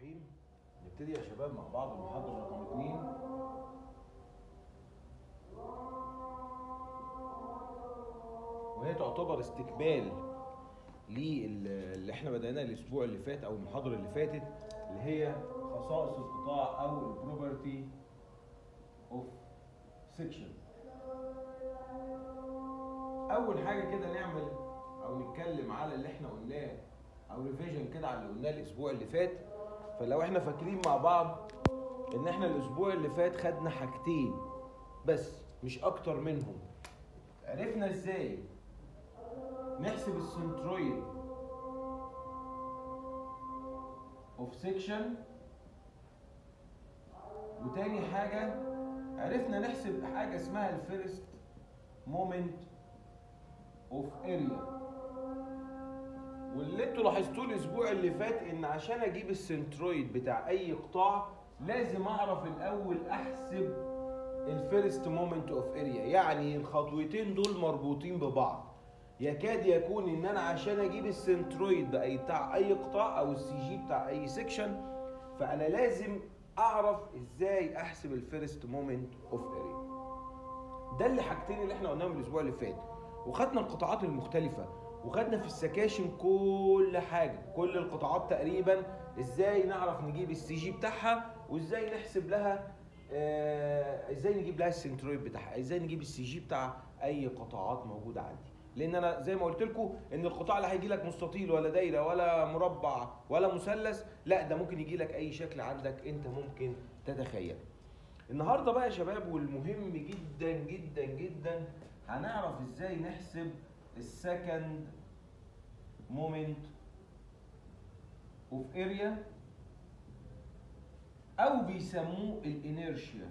الرحيم نبتدي يا شباب مع بعض المحاضرة رقم اتنين وهي تعتبر استكمال للي احنا بدأناه الأسبوع اللي فات أو المحاضرة اللي فاتت اللي هي خصائص القطاع أو البروبرتي اوف سيكشن أول حاجة كده نعمل أو نتكلم على اللي احنا قلناه أو ريفيجن كده على اللي قلناه الأسبوع اللي فات فلو احنا فاكرين مع بعض ان احنا الاسبوع اللي فات خدنا حاجتين بس مش اكتر منهم عرفنا ازاي نحسب السنترويد اوف سيكشن وتاني حاجة عرفنا نحسب حاجة اسمها الفيرست مومنت اوف اريا واللي انتوا لاحظتوه الاسبوع اللي فات ان عشان اجيب السنترويد بتاع اي قطاع لازم اعرف الاول احسب الفيرست مومنت اوف اريا يعني الخطوتين دول مربوطين ببعض يكاد يكون ان انا عشان اجيب السنترويد باي بتاع اي قطاع او السي جي بتاع اي سيكشن فانا لازم اعرف ازاي احسب الفيرست مومنت اوف اريا ده اللي حاجتين اللي احنا قلناهم الاسبوع اللي فات وخدنا القطاعات المختلفه وخدنا في السكاشن كل حاجه كل القطاعات تقريبا ازاي نعرف نجيب السي جي بتاعها وازاي نحسب لها آه ازاي نجيب لها السنترويد بتاعها ازاي نجيب السي جي بتاع اي قطاعات موجوده عندي لان انا زي ما قلت لكم ان القطاع اللي هيجي لك مستطيل ولا دايره ولا مربع ولا مثلث لا ده ممكن يجي لك اي شكل عندك انت ممكن تتخيل النهارده بقى يا شباب والمهم جدا جدا جدا هنعرف ازاي نحسب السكند مومنت اوف اريا او بيسموه الانيرشيا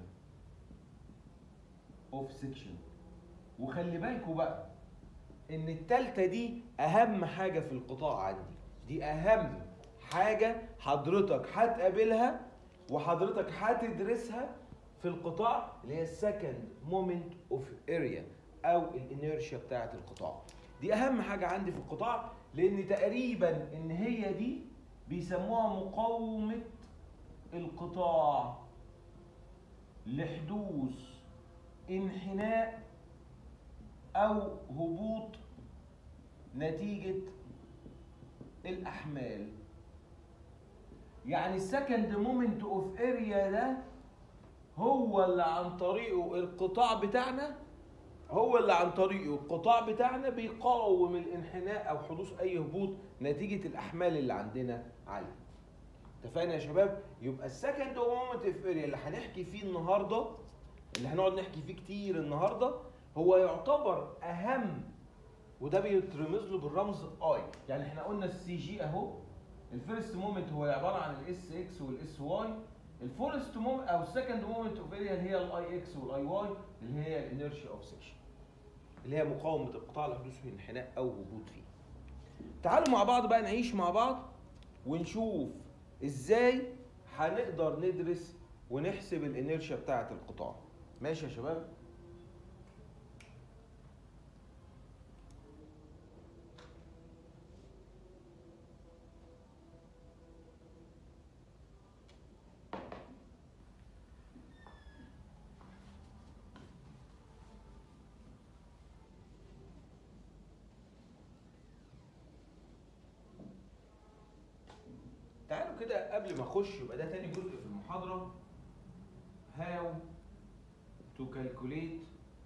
اوف سيكشن وخلي بالكوا بقى ان التالتة دي اهم حاجة في القطاع عندي دي اهم حاجة حضرتك هتقابلها وحضرتك هتدرسها في القطاع اللي هي السكند مومنت اوف اريا او الانيرشيا بتاعه القطاع دي اهم حاجه عندي في القطاع لان تقريبا ان هي دي بيسموها مقاومه القطاع لحدوث انحناء او هبوط نتيجه الاحمال يعني السكند مومنت اوف اريا ده هو اللي عن طريقه القطاع بتاعنا هو اللي عن طريقه القطاع بتاعنا بيقاوم الانحناء او حدوث اي هبوط نتيجه الاحمال اللي عندنا عليه. اتفقنا يا شباب؟ يبقى السكند مومنت اوف اريا اللي هنحكي فيه النهارده اللي هنقعد نحكي فيه كتير النهارده هو يعتبر اهم وده بيترمز له بالرمز اي، يعني احنا قلنا السي جي اهو الفيرست مومنت هو عباره عن الاس اكس والاس واي الفورست مومنت او السكند مومنت اوف اريا اللي هي الاي اكس والاي واي اللي هي الانيرشيا اوف سكشن اللي هي مقاومه القطاع لحدوث فيه انحناء او هبوط فيه تعالوا مع بعض بقى نعيش مع بعض ونشوف ازاي هنقدر ندرس ونحسب الانيرشيا بتاعه القطاع ماشي يا شباب تعالوا كده قبل ما اخش يبقى ده تاني جزء في المحاضره how to calculate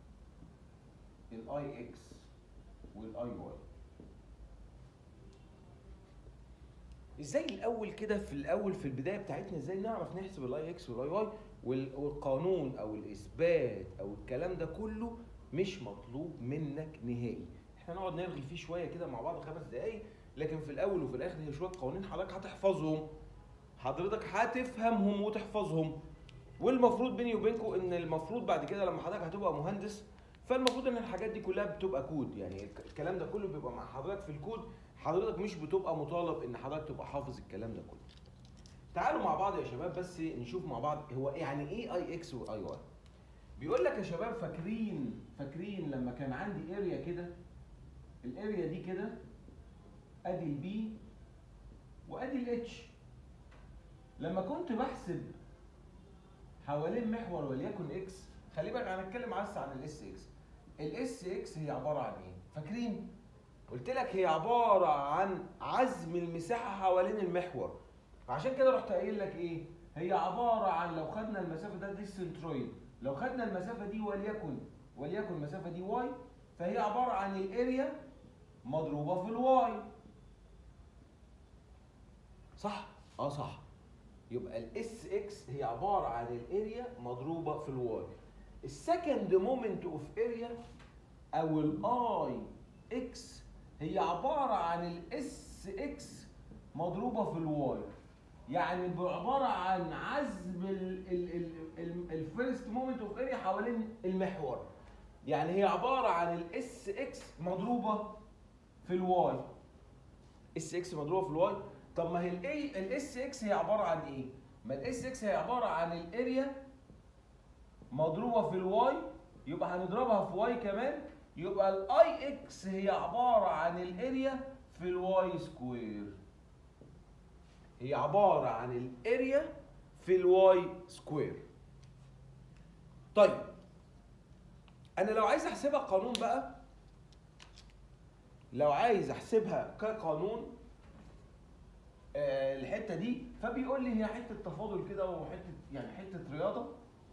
الاي اكس والاي واي ازاي الاول كده في الاول في البدايه بتاعتنا ازاي نعرف نحسب الاي اكس والاي واي والقانون او الاثبات او الكلام ده كله مش مطلوب منك نهائي احنا نقعد نرغي فيه شويه كده مع بعض خمس دقايق لكن في الاول وفي الاخر هي شويه قوانين حضرتك هتحفظهم حضرتك هتفهمهم وتحفظهم والمفروض بيني وبينكم ان المفروض بعد كده لما حضرتك هتبقى مهندس فالمفروض ان الحاجات دي كلها بتبقى كود يعني الكلام ده كله بيبقى مع حضرتك في الكود حضرتك مش بتبقى مطالب ان حضرتك تبقى حافظ الكلام ده كله تعالوا مع بعض يا شباب بس نشوف مع بعض هو يعني ايه اي اكس واي واي بيقول لك يا شباب فاكرين فاكرين لما كان عندي اريا كده الاريا دي كده ادي البي وادي الاتش لما كنت بحسب حوالين محور وليكن اكس خلي بالك انا هتكلم بس عن الاس اكس الاس اكس هي عباره عن ايه فاكرين قلت لك هي عباره عن عزم المساحه حوالين المحور فعشان كده رحت قايل لك ايه هي عباره عن لو خدنا المسافه ده دي السنترويد لو خدنا المسافه دي وليكن وليكن المسافه دي واي فهي عباره عن الاريا مضروبه في الواي صح اه صح يبقى الاس اكس هي عباره عن الاريا مضروبه في الواي السكند مومنت اوف اريا او الاي اكس هي عباره عن الاس اكس مضروبه في الواي يعني عباره عن عزم الفيرست مومنت اوف اريا حوالين المحور يعني هي عباره عن الاس اكس مضروبه في الواي اس اكس مضروبه في الواي طب ما هي الاي الاس اكس هي عباره عن ايه ما الاس اكس هي عباره عن الاريا مضروبه في الواي يبقى هنضربها في واي كمان يبقى الاي اكس هي عباره عن الاريا في الواي سكوير هي عباره عن الاريا في الواي سكوير طيب انا لو عايز احسبها قانون بقى لو عايز احسبها كقانون آه الحته دي فبيقول لي هي حته تفاضل كده وحته يعني حته رياضه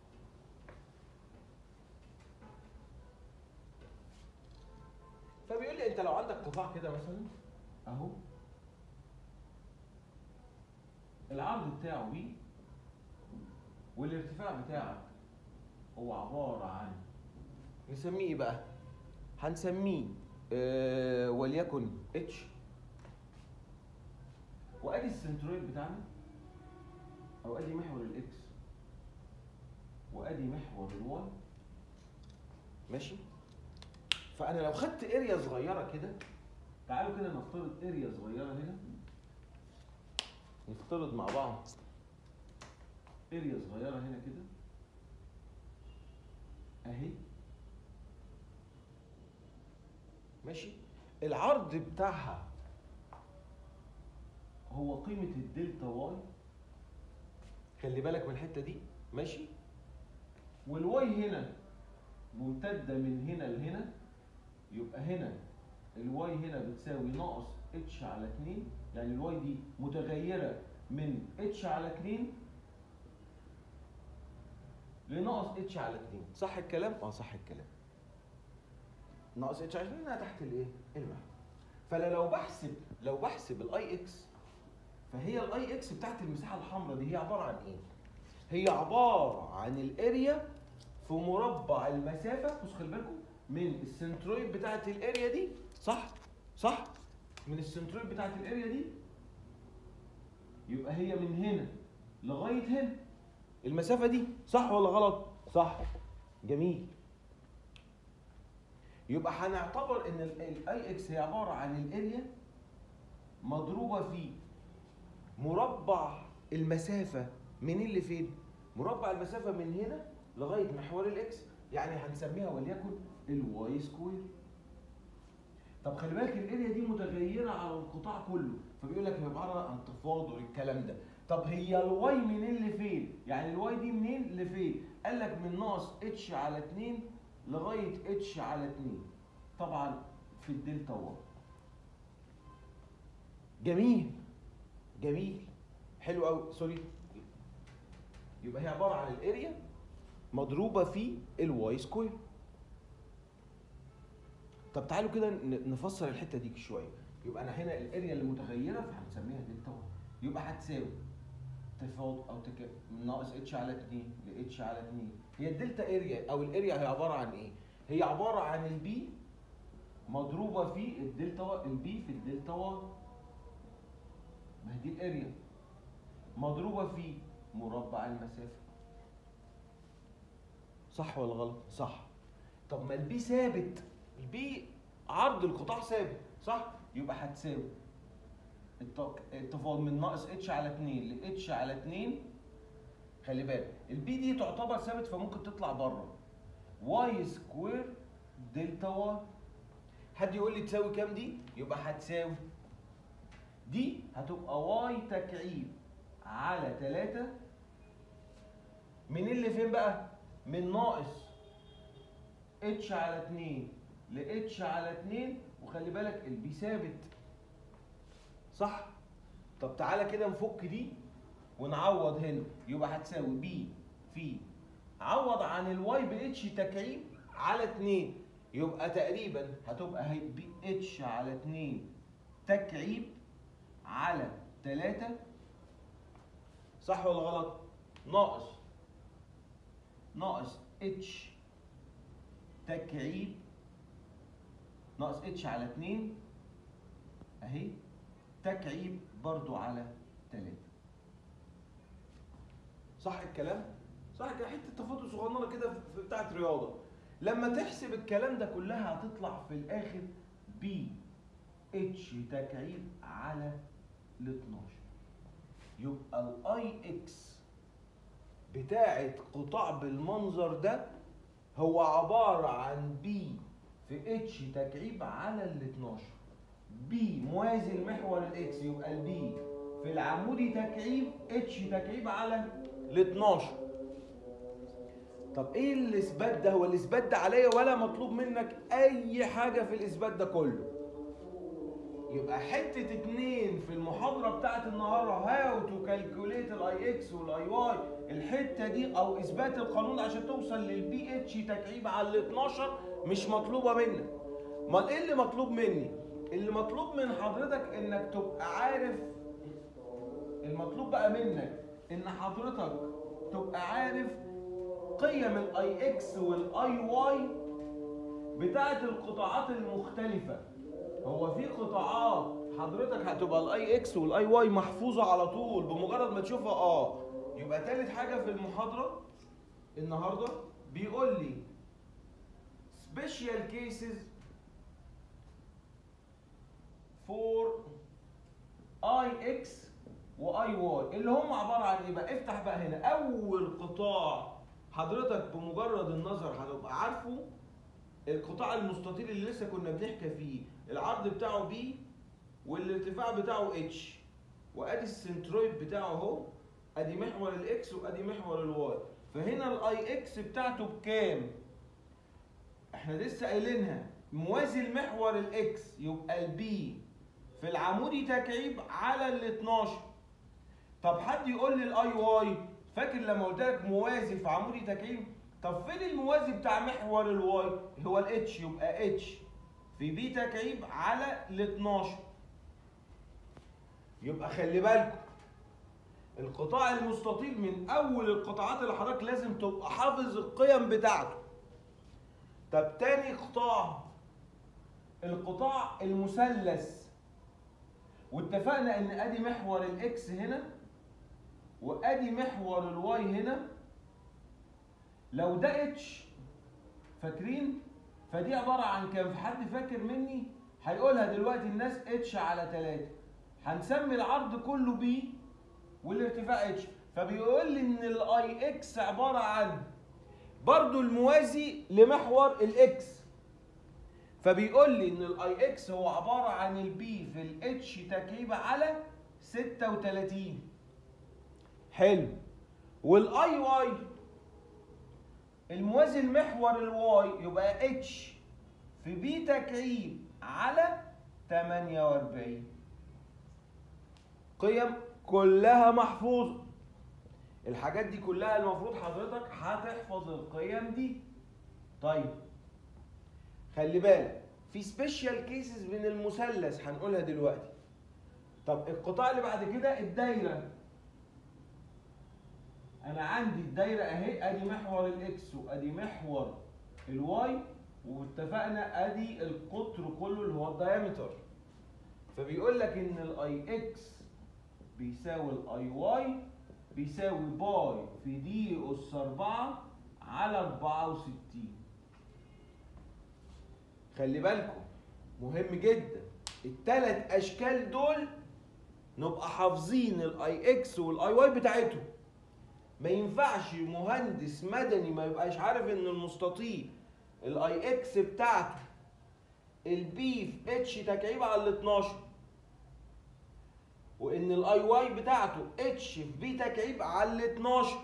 فبيقول لي انت لو عندك قطاع كده مثلا اهو العرض بتاعه بي والارتفاع بتاعك هو عباره عن نسميه ايه بقى؟ هنسميه آه وليكن اتش وادي السنترويد بتاعنا او ادي محور الاكس وادي محور الواي ماشي فانا لو خدت اريا صغيره كده تعالوا كده نفترض اريا صغيره هنا نفترض مع بعض اريا صغيره هنا كده اهي ماشي العرض بتاعها هو قيمة الدلتا واي خلي بالك من الحتة دي ماشي والواي هنا ممتدة من هنا لهنا يبقى هنا الواي هنا بتساوي ناقص اتش على 2 يعني الواي دي متغيرة من اتش على 2 لناقص اتش على 2 صح الكلام؟ اه صح الكلام ناقص اتش على 2 انها تحت الايه؟ المحور فانا لو بحسب لو بحسب الاي اكس فهي الاي اكس بتاعت المساحه الحمراء دي هي عباره عن ايه؟ هي عباره عن الاريا في مربع المسافه بص خلي بالكم من السنترويد بتاعت الاريا دي صح؟ صح؟ من السنترويد بتاعت الاريا دي يبقى هي من هنا لغايه هنا المسافه دي صح ولا غلط؟ صح جميل يبقى هنعتبر ان الاي اكس هي عباره عن الاريا مضروبه في مربع المسافة منين لفين؟ مربع المسافة من هنا لغاية محور الاكس يعني هنسميها وليكن الواي سكوير طب خلي بالك الاريا دي متغيرة على القطاع كله فبيقول لك هي عبارة عن تفاضل الكلام ده طب هي الواي منين لفين؟ يعني الواي دي منين لفين؟ قال لك من ناقص اتش على 2 لغاية اتش على 2 طبعا في الدلتا واي جميل جميل حلو قوي سوري يبقى هي عباره عن الاريا مضروبه في الواي سكوير طب تعالوا كده نفسر الحته دي شويه يبقى انا هنا الاريا اللي متغيره فهنسميها دلتا واي يبقى هتساوي تفاضل او تك... من ناقص اتش على 2 ل اتش على 2 هي الدلتا اريا او الاريا هي عباره عن ايه؟ هي عباره عن البي مضروبه في الدلتا البي في الدلتا واي ما هي دي الاريا مضروبه في مربع المسافه صح ولا غلط صح طب ما البي ثابت البي عرض القطاع ثابت صح يبقى هتساوي التفاضل من ناقص اتش على 2 ل اتش على 2 خلي بالك البي دي تعتبر ثابت فممكن تطلع بره واي سكوير دلتا واي حد يقول لي تساوي كام دي يبقى هتساوي دي هتبقى واي تكعيب على 3 من اللي فين بقى؟ من ناقص اتش على 2 ل اتش على 2 وخلي بالك البي ثابت صح؟ طب تعالى كده نفك دي ونعوض هنا يبقى هتساوي بي في عوض عن الواي باتش تكعيب على 2 يبقى تقريبا هتبقى هي بي اتش على 2 تكعيب على 3 صح ولا غلط؟ ناقص ناقص اتش تكعيب ناقص اتش على 2 اهي تكعيب برضو على 3 صح الكلام؟ صح كده حته تفاضل صغننه كده في بتاعه رياضه لما تحسب الكلام ده كلها هتطلع في الاخر بي اتش تكعيب على ال 12 يبقى الاي اكس بتاعه قطاع بالمنظر ده هو عباره عن بي في اتش تكعيب على ال 12 بي موازي لمحور الاكس يبقى البي في العمودي تكعيب اتش تكعيب على ال 12 طب ايه الاثبات ده هو الاثبات ده عليا ولا مطلوب منك اي حاجه في الاثبات ده كله يبقى حته اتنين في المحاضره بتاعت النهارده هاو تو كالكوليت الاي اكس والاي واي الحته دي او اثبات القانون عشان توصل للبي اتش تكعيب على ال 12 مش مطلوبه منك امال ايه اللي مطلوب مني اللي مطلوب من حضرتك انك تبقى عارف المطلوب بقى منك ان حضرتك تبقى عارف قيم الاي اكس والاي واي بتاعه القطاعات المختلفه هو في قطاعات حضرتك هتبقى الاي اكس والاي واي محفوظه على طول بمجرد ما تشوفها اه يبقى تالت حاجه في المحاضره النهارده بيقول لي special cases for اي اكس واي واي اللي هم عباره عن ايه بقى افتح بقى هنا اول قطاع حضرتك بمجرد النظر هتبقى عارفه القطاع المستطيل اللي لسه كنا بنحكي فيه العرض بتاعه بي والارتفاع بتاعه اتش وادي السنترويد بتاعه اهو ادي محور الاكس وادي محور الواي فهنا الاي اكس بتاعته بكام احنا لسه قايلينها موازي لمحور الاكس يبقى البي في العمودي تكعيب على ال 12 طب حد يقول لي الاي واي فاكر لما قلت لك موازي في عمودي تكعيب طب فين الموازي بتاع محور الواي هو الاتش يبقى اتش في بي تكعيب على ال 12 يبقى خلي بالكم القطاع المستطيل من اول القطاعات اللي حضرتك لازم تبقى حافظ القيم بتاعته طب تاني قطاع القطاع المثلث واتفقنا ان ادي محور الاكس هنا وادي محور الواي هنا لو ده اتش فاكرين فدي عباره عن كام في حد فاكر مني هيقولها دلوقتي الناس اتش على 3 هنسمي العرض كله بي والارتفاع اتش فبيقول لي ان الاي اكس عباره عن برضو الموازي لمحور الاكس فبيقول لي ان الاي اكس هو عباره عن البي في الاتش تكعيب على 36 حلو والاي واي الموازي لمحور الواي يبقى اتش في بي تكعيب على 48 قيم كلها محفوظه الحاجات دي كلها المفروض حضرتك هتحفظ القيم دي طيب خلي بالك في سبيشال كيسز من المثلث هنقولها دلوقتي طب القطاع اللي بعد كده الدايره انا عندي الدايره اهي ادي محور الاكس وادي محور الواي واتفقنا ادي القطر كله اللي هو الدايمتر فبيقول لك ان الاي اكس بيساوي الاي واي بيساوي باي في دي اس 4 على 64 خلي بالكم مهم جدا الثلاث اشكال دول نبقى حافظين الاي اكس والاي واي بتاعتهم ما ينفعش مهندس مدني ما يبقاش عارف ان المستطيل الاي اكس بتاعته البي في اتش تكعيب على ال 12 وان الاي واي بتاعته اتش في بي تكعيب على ال 12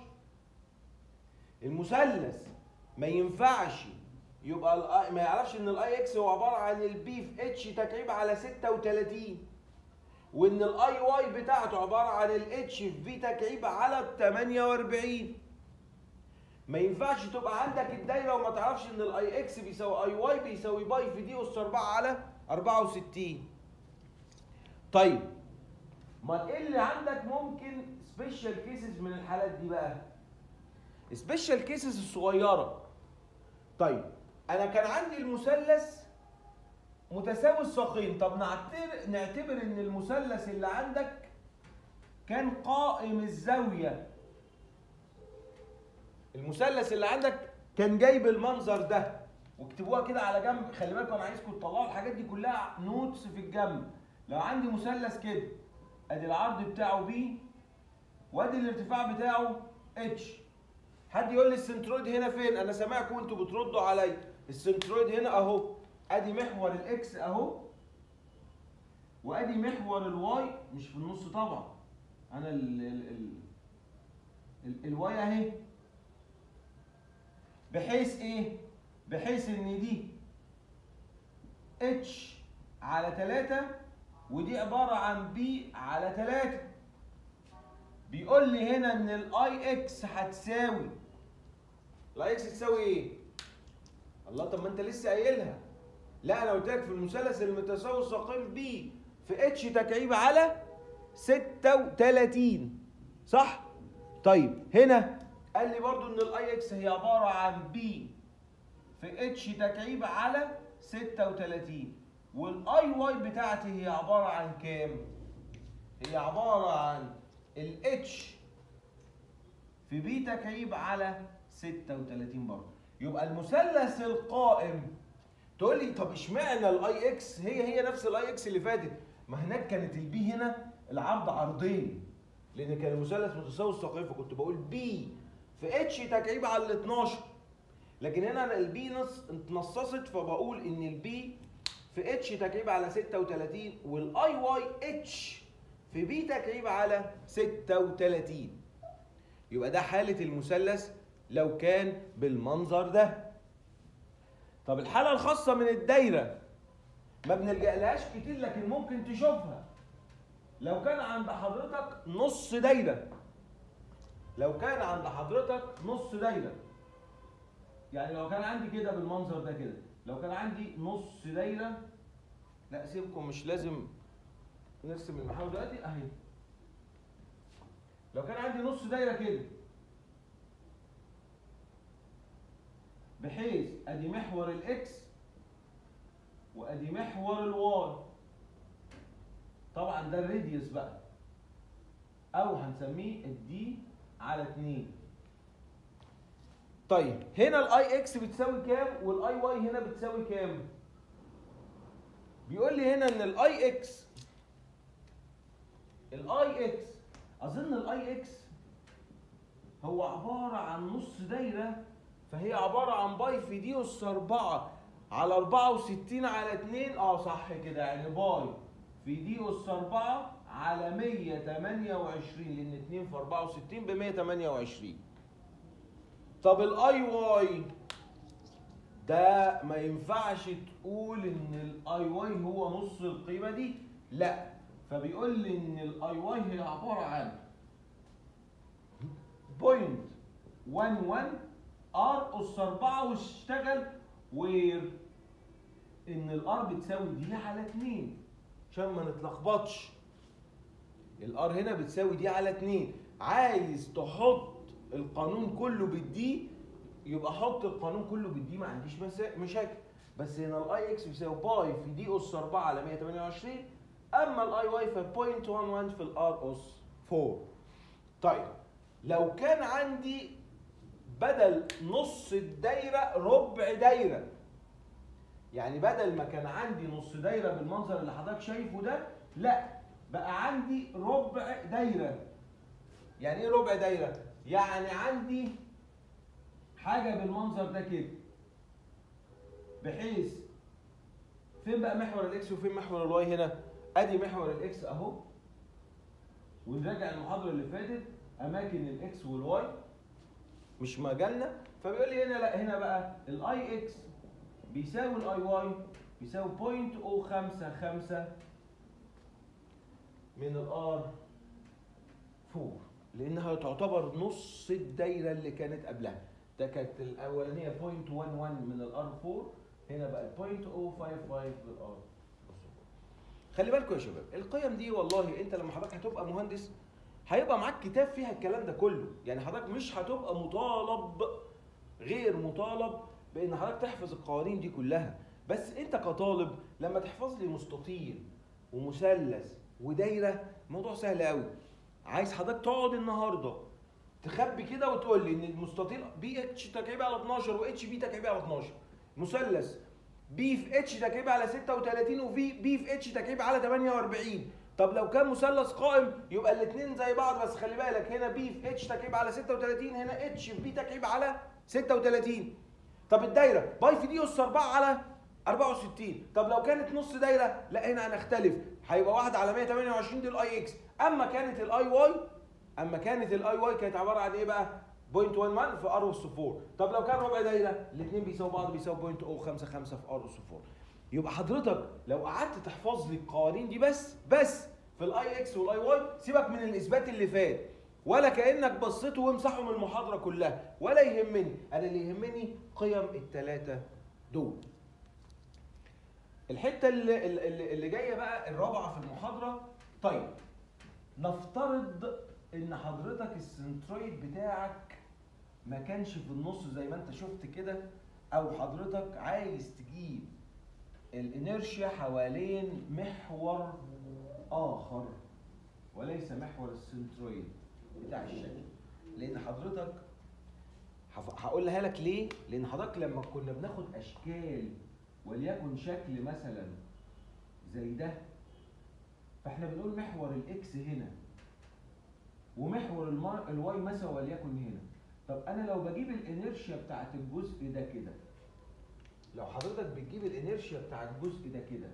المثلث ما ينفعش يبقى ال I ما يعرفش ان الاي اكس هو عباره عن البي في اتش تكعيب على 36 وان الاي واي بتاعته عباره عن الاتش في بي تكعيب على 48 ما ينفعش تبقى عندك الدايره وما تعرفش ان الاي اكس بيساوي اي واي بيساوي باي في دي اس 4 على 64 طيب ما ايه اللي عندك ممكن سبيشال كيسز من الحالات دي بقى سبيشال كيسز الصغيره طيب انا كان عندي المثلث متساوي الساقين طب نعتبر نعتبر ان المثلث اللي عندك كان قائم الزاويه المثلث اللي عندك كان جايب المنظر ده واكتبوها كده على جنب خلي بالكم انا عايزكم تطلعوا الحاجات دي كلها نوتس في الجنب لو عندي مثلث كده ادي العرض بتاعه بي وادي الارتفاع بتاعه اتش حد يقول لي السنترويد هنا فين انا سامعكم انتوا بتردوا عليا السنترويد هنا اهو ادي محور الاكس اهو وادي محور الواي مش في النص طبعا انا ال ال ال ال الواي اهي بحيث ايه بحيث ان دي اتش على 3 ودي عباره عن بي على 3 بيقول لي هنا ان الاي اكس هتساوي الاي اكس تساوي ايه الله طب ما انت لسه قايلها لا انا قلت لك في المثلث المتساوي الساقين بي في اتش تكعيب على 36 صح طيب هنا قال لي برضو ان الاي اكس هي عباره عن بي في اتش تكعيب على 36 والاي واي بتاعتي هي عباره عن كام هي عباره عن الاتش في بي تكعيب على 36 برضه يبقى المثلث القائم تقول لي طب اشمعنى الاي اكس هي هي نفس الاي اكس اللي فاتت ما هناك كانت البي هنا العرض عرضين لان كان المثلث متساوي الساقين فكنت بقول بي في اتش تكعيب على ال 12 لكن هنا أنا البي نص اتنصصت فبقول ان البي في اتش تكعيب على 36 والاي واي اتش في بي تكعيب على 36 يبقى ده حالة المثلث لو كان بالمنظر ده طب الحالة الخاصة من الدايرة ما بنلجألهاش كتير لكن ممكن تشوفها لو كان عند حضرتك نص دايرة لو كان عند حضرتك نص دايرة يعني لو كان عندي كده بالمنظر ده كده لو كان عندي نص دايرة لا سيبكم مش لازم نرسم المحاور دلوقتي اهي لو كان عندي نص دايرة كده بحيث ادي محور الاكس وادي محور الواي طبعا ده الراديوس بقى او هنسميه الدي على 2 طيب هنا الاي اكس بتساوي كام والاي واي هنا بتساوي كام بيقول لي هنا ان الاي اكس الاي اكس اظن الاي اكس هو عباره عن نص دايره فهي عباره عن باي في دي اس 4 على 64 على 2 اه صح كده يعني باي في دي اس 4 على 128 لان 2 في 64 ب 128 طب الاي واي ده ما ينفعش تقول ان الاي واي هو نص القيمه دي لا فبيقول لي ان الاي واي هي عباره عن بوينت 11 ار اس 4 واشتغل وير ان الار بتساوي دي على 2 عشان ما نتلخبطش الار هنا بتساوي دي على 2 عايز تحط القانون كله بالدي يبقى حط القانون كله بالدي ما عنديش مسا- مشاكل بس هنا الاي اكس بيساوي باي في دي اس 4 على 128 اما الاي واي في 0.11 في الار اس 4 طيب لو كان عندي بدل نص الدايره ربع دايره يعني بدل ما كان عندي نص دايره بالمنظر اللي حضرتك شايفه ده لا بقى عندي ربع دايره يعني ايه ربع دايره يعني عندي حاجه بالمنظر ده كده بحيث فين بقى محور الاكس وفين محور الواي هنا ادي محور الاكس اهو ونراجع المحاضره اللي فاتت اماكن الاكس والواي مش مجالنا فبيقول لي هنا لا هنا بقى الاي اكس بيساوي الاي واي بيساوي 0.055 من الار 4 لانها تعتبر نص الدايره اللي كانت قبلها ده كانت الاولانيه 0.11 من الار 4 هنا بقت 0.055 للار خلي بالكم يا شباب القيم دي والله انت لما حضرتك هتبقى مهندس هيبقى معاك كتاب فيها الكلام ده كله يعني حضرتك مش هتبقى مطالب غير مطالب بان حضرتك تحفظ القوانين دي كلها بس انت كطالب لما تحفظ لي مستطيل ومثلث ودايره موضوع سهل قوي عايز حضرتك تقعد النهارده تخبي كده وتقول لي ان المستطيل بي اتش تكعيبي على 12 واتش بي تكعيبي على 12 مثلث بي في اتش تكعيبي على 36 وفي بي في اتش تكعيبي على 48 طب لو كان مثلث قائم يبقى الاثنين زي بعض بس خلي بالك هنا بي في اتش تكعيب على 36 هنا اتش في بي تكعيب على 36 طب الدايره باي في دي اس 4 على 64 طب لو كانت نص دايره لا هنا هنختلف هيبقى 1 على 128 دي الاي اكس اما كانت الاي واي اما كانت الاي واي كانت عباره عن ايه بقى 0.11 في ار اس 4 طب لو كان ربع دايره الاثنين بيساووا بعض بيساووا 0.055 في ار اس 4 يبقى حضرتك لو قعدت تحفظ لي القوانين دي بس بس في الاي اكس والاي واي سيبك من الاثبات اللي فات ولا كانك بصيت وامسحه من المحاضره كلها ولا يهمني انا اللي يهمني قيم الثلاثه دول الحته اللي, اللي, اللي جايه بقى الرابعه في المحاضره طيب نفترض ان حضرتك السنترويد بتاعك ما كانش في النص زي ما انت شفت كده او حضرتك عايز تجيب الانيرشيا حوالين محور اخر وليس محور السنترويد بتاع الشكل لان حضرتك هقولها لك ليه لان حضرتك لما كنا بناخد اشكال وليكن شكل مثلا زي ده فاحنا بنقول محور الاكس هنا ومحور الواي مثلا وليكن هنا طب انا لو بجيب الانيرشيا بتاعت الجزء ده كده لو حضرتك بتجيب الانيرشيا بتاع الجزء ده كده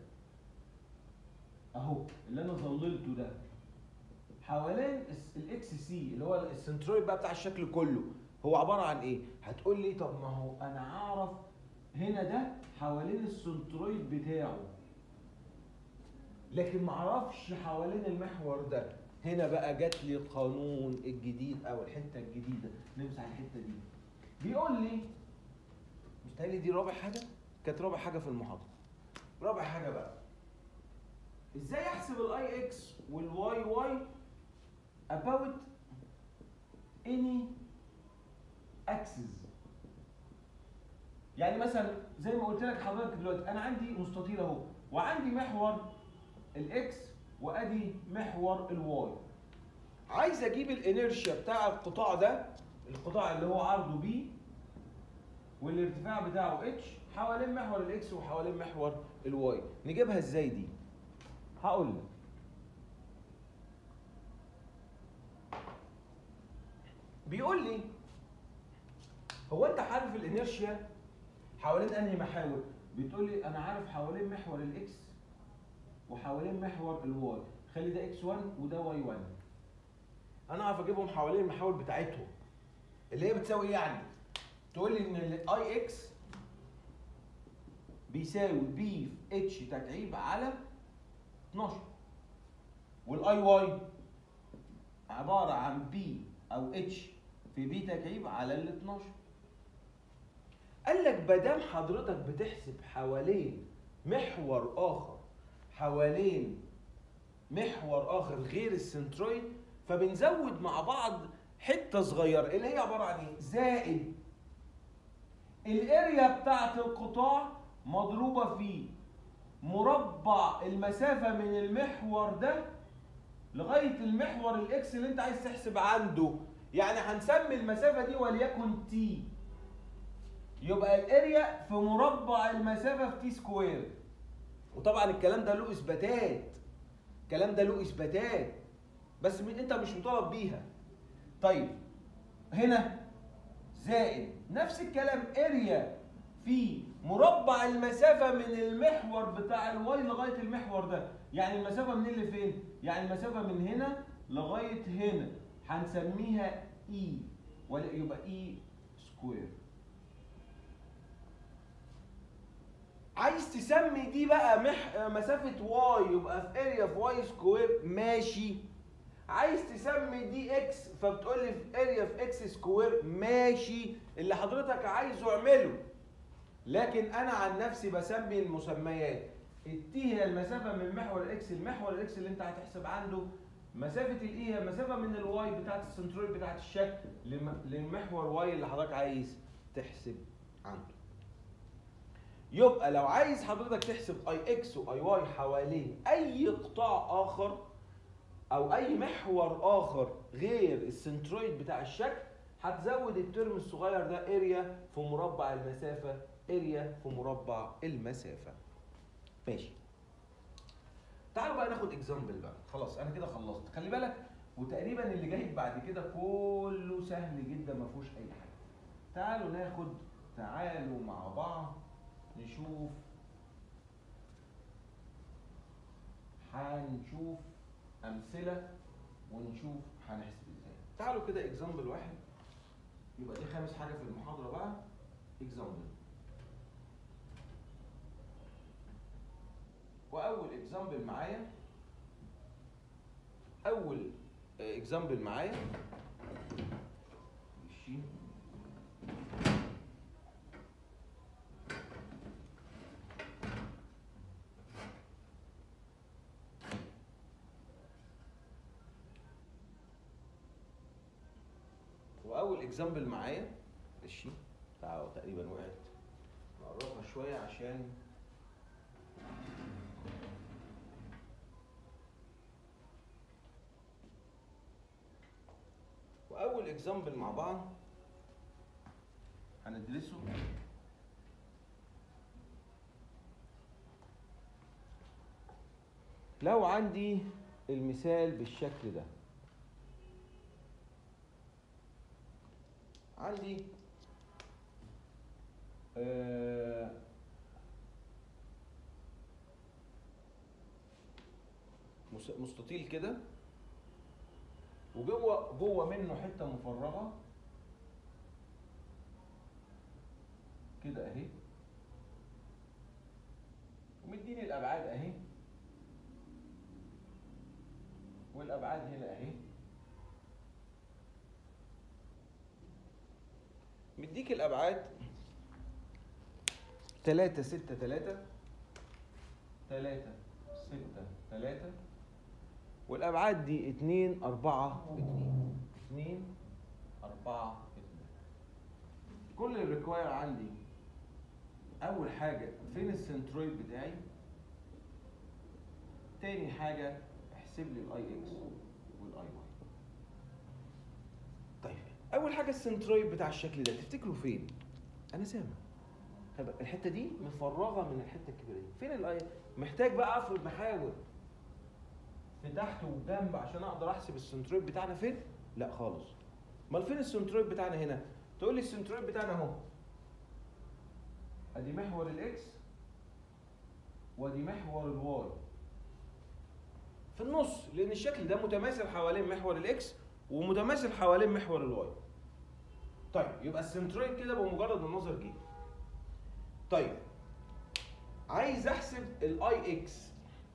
اهو اللي انا ظللته ده حوالين الاكس سي اللي هو السنترويد بقى بتاع الشكل كله هو عباره عن ايه هتقول لي طب ما هو انا اعرف هنا ده حوالين السنترويد بتاعه لكن ما اعرفش حوالين المحور ده هنا بقى جات لي القانون الجديد او الحته الجديده نمسح الحته دي بيقول لي مستهيألي دي رابع حاجه كانت رابع حاجه في المحاضره رابع حاجه بقى ازاي احسب الاي اكس والواي واي about any axis يعني مثلا زي ما قلت لك حضرتك دلوقتي انا عندي مستطيل اهو وعندي محور الاكس وادي محور الواي عايز اجيب الانيرشيا بتاع القطاع ده القطاع اللي هو عرضه بي والارتفاع بتاعه اتش حوالين محور الاكس وحوالين محور الواي نجيبها ازاي دي هقول لك بيقول لي هو انت عارف الانيرشيا حوالين انهي محاور بتقول لي انا عارف حوالين محور الاكس وحوالين محور الواي خلي ده اكس 1 وده واي 1 انا اعرف اجيبهم حوالين المحاور بتاعتهم اللي هي بتساوي ايه يعني تقول لي ان الاي اكس بيساوي بي في اتش تكعيب على 12 والاي واي عباره عن بي او اتش في بي تكعيب على ال 12 قال لك بدام حضرتك بتحسب حوالين محور اخر حوالين محور اخر غير السنترويد فبنزود مع بعض حته صغيره اللي هي عباره عن ايه؟ زائد الاريا بتاعت القطاع مضروبه في مربع المسافه من المحور ده لغايه المحور الاكس اللي انت عايز تحسب عنده يعني هنسمي المسافه دي وليكن تي يبقى الاريا في مربع المسافه في تي سكوير وطبعا الكلام ده له اثباتات الكلام ده له اثباتات بس انت مش مطالب بيها طيب هنا زائد نفس الكلام اريا في مربع المسافه من المحور بتاع الواي لغايه المحور ده يعني المسافه من اللي فين يعني المسافه من هنا لغايه هنا هنسميها اي ولا يبقى اي سكوير عايز تسمي دي بقى مح... مسافة واي يبقى في اريا في واي سكوير ماشي عايز تسمي دي اكس فبتقول لي في اريا في اكس سكوير ماشي اللي حضرتك عايزه اعمله لكن انا عن نفسي بسمي المسميات التي هي المسافة من محور الاكس المحور الاكس اللي انت هتحسب عنده مسافة الاي هي مسافة من الواي بتاعت السنترويد بتاعت الشكل لم- للمحور واي اللي حضرتك عايز تحسب عنده يبقى لو عايز حضرتك تحسب اي اكس واي واي حوالين اي قطاع اخر او اي محور اخر غير السنترويد بتاع الشكل هتزود الترم الصغير ده اريا في مربع المسافه اريا في مربع المسافه ماشي تعالوا بقى ناخد اكزامبل بقى خلاص انا كده خلصت خلي بالك وتقريبا اللي جاي بعد كده كله سهل جدا ما فيهوش اي حاجه تعالوا ناخد تعالوا مع بعض نشوف هنشوف امثله ونشوف هنحسب ازاي تعالوا كده اكزامبل واحد يبقى دي خامس حاجه في المحاضره بقى اكزامبل واول اكزامبل معايا اول اكزامبل معايا ماشي واول اكزامبل معايا ماشي تعالوا تقريبا وقعت نقربها شويه عشان واول اكزامبل مع بعض هندرسه لو عندي المثال بالشكل ده عندي آه، مس- مستطيل كده وجوه جوه منه حته مفرغه كده اهي ومديني الابعاد اهي والابعاد هنا اهي مديك الابعاد 3 6 3 3 6 3 والابعاد دي 2 4 2 2 4 2 كل الريكواير عندي اول حاجه فين السنترويد بتاعي تاني حاجه احسب لي الاي اكس والاي واي طيب اول حاجه السنترويد بتاع الشكل ده تفتكروا فين انا سامع طب الحته دي مفرغه من الحته الكبيره دي فين الاي محتاج بقى افرض محاور في تحت وجنب عشان اقدر احسب السنترويد بتاعنا فين لا خالص امال فين السنترويد بتاعنا هنا تقول لي السنترويد بتاعنا اهو ادي محور الاكس وادي محور الواي في النص لان الشكل ده متماثل حوالين محور الاكس ومتماثل حوالين محور الواي طيب يبقى السنترويد كده بمجرد النظر جه طيب عايز احسب الاي اكس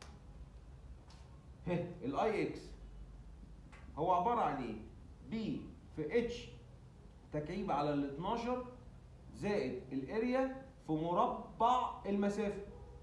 ها الاي اكس هو عباره عن ايه بي في اتش تكعيب على ال 12 زائد الاريا في مربع المسافه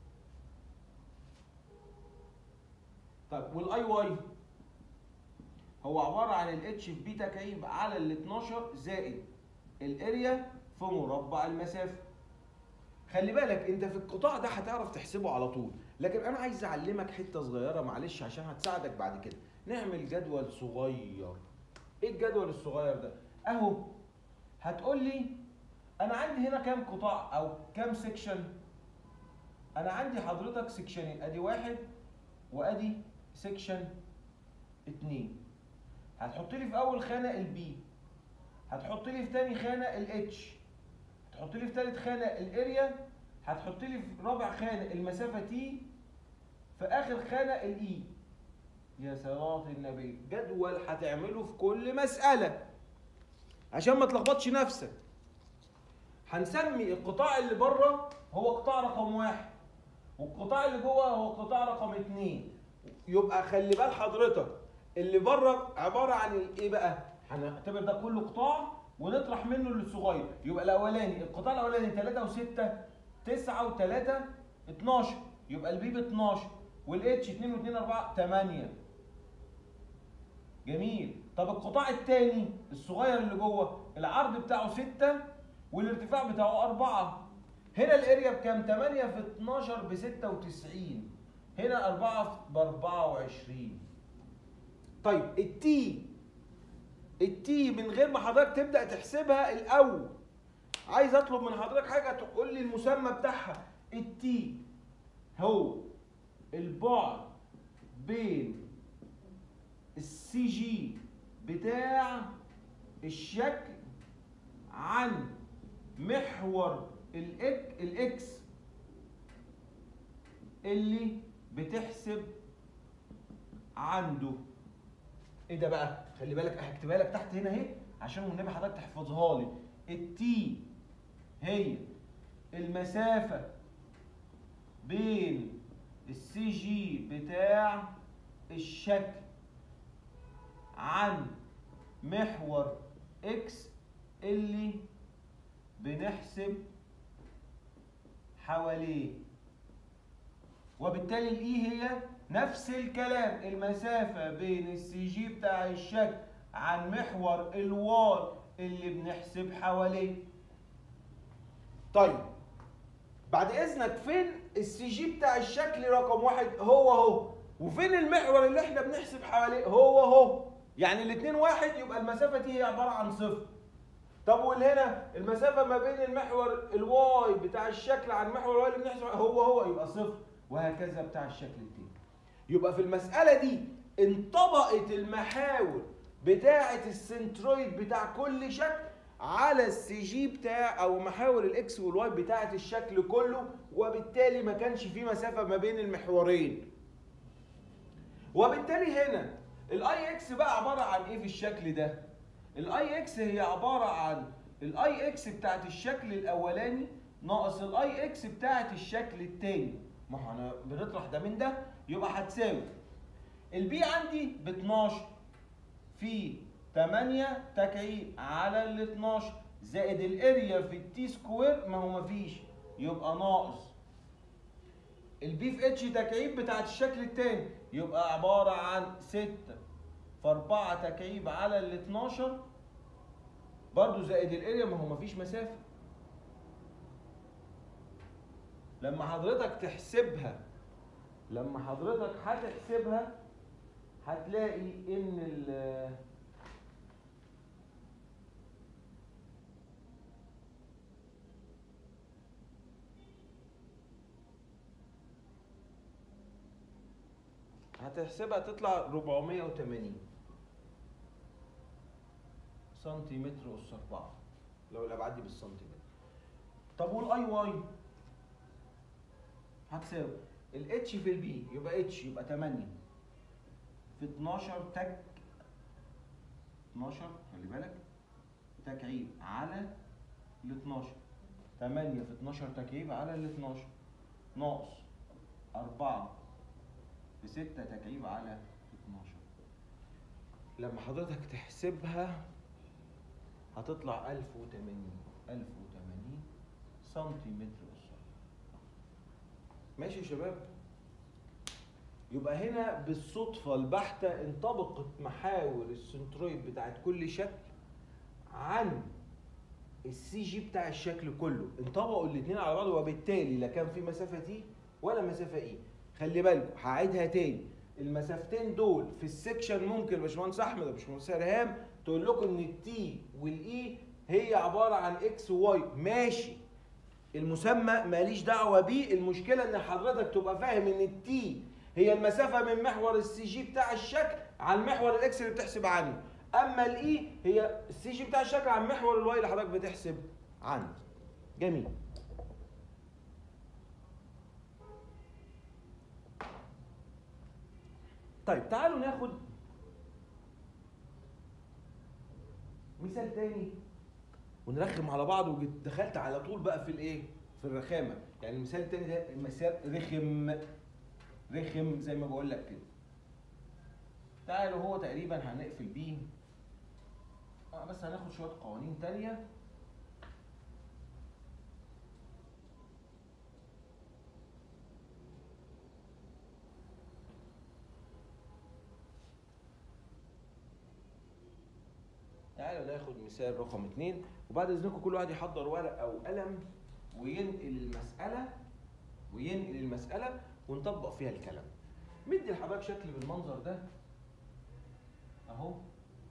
طيب والاي واي هو عباره عن الاتش في بي تكعيب على ال 12 زائد الاريا في مربع المسافه خلي بالك انت في القطاع ده هتعرف تحسبه على طول لكن انا عايز اعلمك حته صغيره معلش عشان هتساعدك بعد كده نعمل جدول صغير ايه الجدول الصغير ده اهو هتقول لي انا عندي هنا كام قطاع او كام سيكشن انا عندي حضرتك سيكشنين ادي واحد وادي سيكشن اتنين هتحط لي في اول خانه البي هتحط لي في تاني خانه الاتش هتحط لي في تالت خانه الاريا هتحط لي في رابع خانه المسافه تي في اخر خانه الاي يا صلاة النبي جدول هتعمله في كل مسألة عشان ما تلخبطش نفسك هنسمي القطاع اللي بره هو قطاع رقم واحد والقطاع اللي جوه هو قطاع رقم اتنين يبقى خلي بال حضرتك اللي بره عباره عن الايه بقى؟ هنعتبر ده كله قطاع ونطرح منه الصغير يبقى الاولاني القطاع الاولاني 3 و6 9 و3 12 يبقى البي ب 12 والاتش 2 و2 4 8 جميل طب القطاع الثاني الصغير اللي جوه العرض بتاعه 6 والارتفاع بتاعه 4 هنا الاريا بكام 8 في 12 ب 96 هنا 4 ب 24 طيب التي التي من غير ما حضرتك تبدا تحسبها الاول عايز اطلب من حضرتك حاجه تقول لي المسمى بتاعها التي هو البعد بين السي جي بتاع الشكل عن محور الإك الاكس اللي بتحسب عنده ايه ده بقى خلي بالك هكتبها لك تحت هنا اهي عشان والنبي حضرتك تحفظها لي التي هي المسافه بين السي جي بتاع الشكل عن محور اكس اللي بنحسب حواليه وبالتالي الاي هي نفس الكلام المسافة بين السي جي بتاع الشكل عن محور الواي اللي بنحسب حواليه طيب بعد اذنك فين السي جي بتاع الشكل رقم واحد هو اهو وفين المحور اللي احنا بنحسب حواليه هو اهو يعني الاثنين واحد يبقى المسافة دي هي عبارة عن صفر طب والهنا المسافة ما بين المحور الواي بتاع الشكل عن محور الواي اللي بنحسب هو هو يبقى صفر وهكذا بتاع الشكل التاني يبقى في المسألة دي انطبقت المحاور بتاعة السنترويد بتاع كل شكل على السي جي بتاع او محاور الاكس والواي بتاعة الشكل كله وبالتالي ما كانش في مسافة ما بين المحورين وبالتالي هنا الاي اكس بقى عبارة عن ايه في الشكل ده الاي اكس هي عبارة عن الاي اكس بتاعت الشكل الاولاني ناقص الاي اكس بتاعت الشكل التاني ما هو انا بنطرح ده من ده يبقى هتساوي البي عندي ب 12 في 8 تكعيب على ال 12 زائد الاريا في التي سكوير ما هو مفيش يبقى ناقص البي في اتش تكعيب بتاعت الشكل التاني يبقى عبارة عن 6 في 4 تكعيب على ال 12 برضو زائد الاريا ما هو مفيش مسافة لما حضرتك تحسبها لما حضرتك هتحسبها هتلاقي ان ال هتحسبها تطلع 480 سنتيمتر اس 4 لو الابعاد دي بالسنتيمتر طب والاي واي هتساوي الاتش في البي يبقى اتش يبقى 8 في 12 تك 12 خلي بالك تكعيب على ال 12 8 في 12 تكعيب على ال 12 ناقص 4 في 6 تكعيب على 12 لما حضرتك تحسبها هتطلع 1080 1080 سنتيمتر اس ماشي يا شباب يبقى هنا بالصدفة البحتة انطبقت محاور السنترويد بتاعت كل شكل عن السي جي بتاع الشكل كله انطبقوا الاثنين على بعض وبالتالي لا كان في مسافة تي ولا مسافة اي خلي بالكم هعيدها تاني المسافتين دول في السكشن ممكن باشمهندس احمد وباشمهندس ارهام تقول لكم ان التي والاي هي عباره عن اكس وواي ماشي المسمى ماليش دعوه بيه المشكله ان حضرتك تبقى فاهم ان التي هي المسافه من محور السي جي بتاع الشكل عن محور الاكس اللي بتحسب عنه اما الاي هي السي جي بتاع الشكل عن محور الواي اللي حضرتك بتحسب عنه جميل طيب تعالوا ناخد مثال تاني ونرخم على بعض ودخلت على طول بقى في الايه في الرخامه يعني المثال التاني ده مثال رخم رخم زي ما بقول لك كده تعالوا هو تقريبا هنقفل بيه اه بس هناخد شويه قوانين تانية تعالوا ناخد مثال رقم اتنين وبعد اذنكم كل واحد يحضر ورق او قلم وينقل المسألة وينقل المسألة ونطبق فيها الكلام مدي لحضرتك شكل بالمنظر ده اهو اهو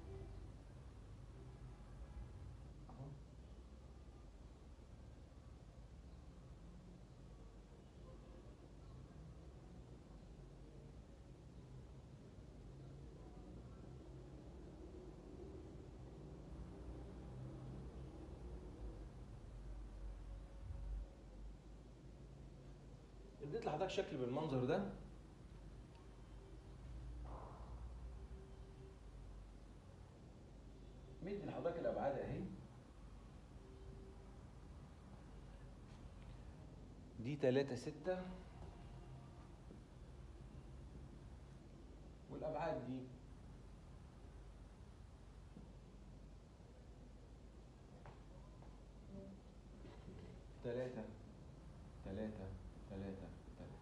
اديت لحضرتك شكل بالمنظر ده مدي لحضرتك الابعاد اهي دي 3 6 والابعاد دي ثلاثة ثلاثة ثلاثة ثلاثة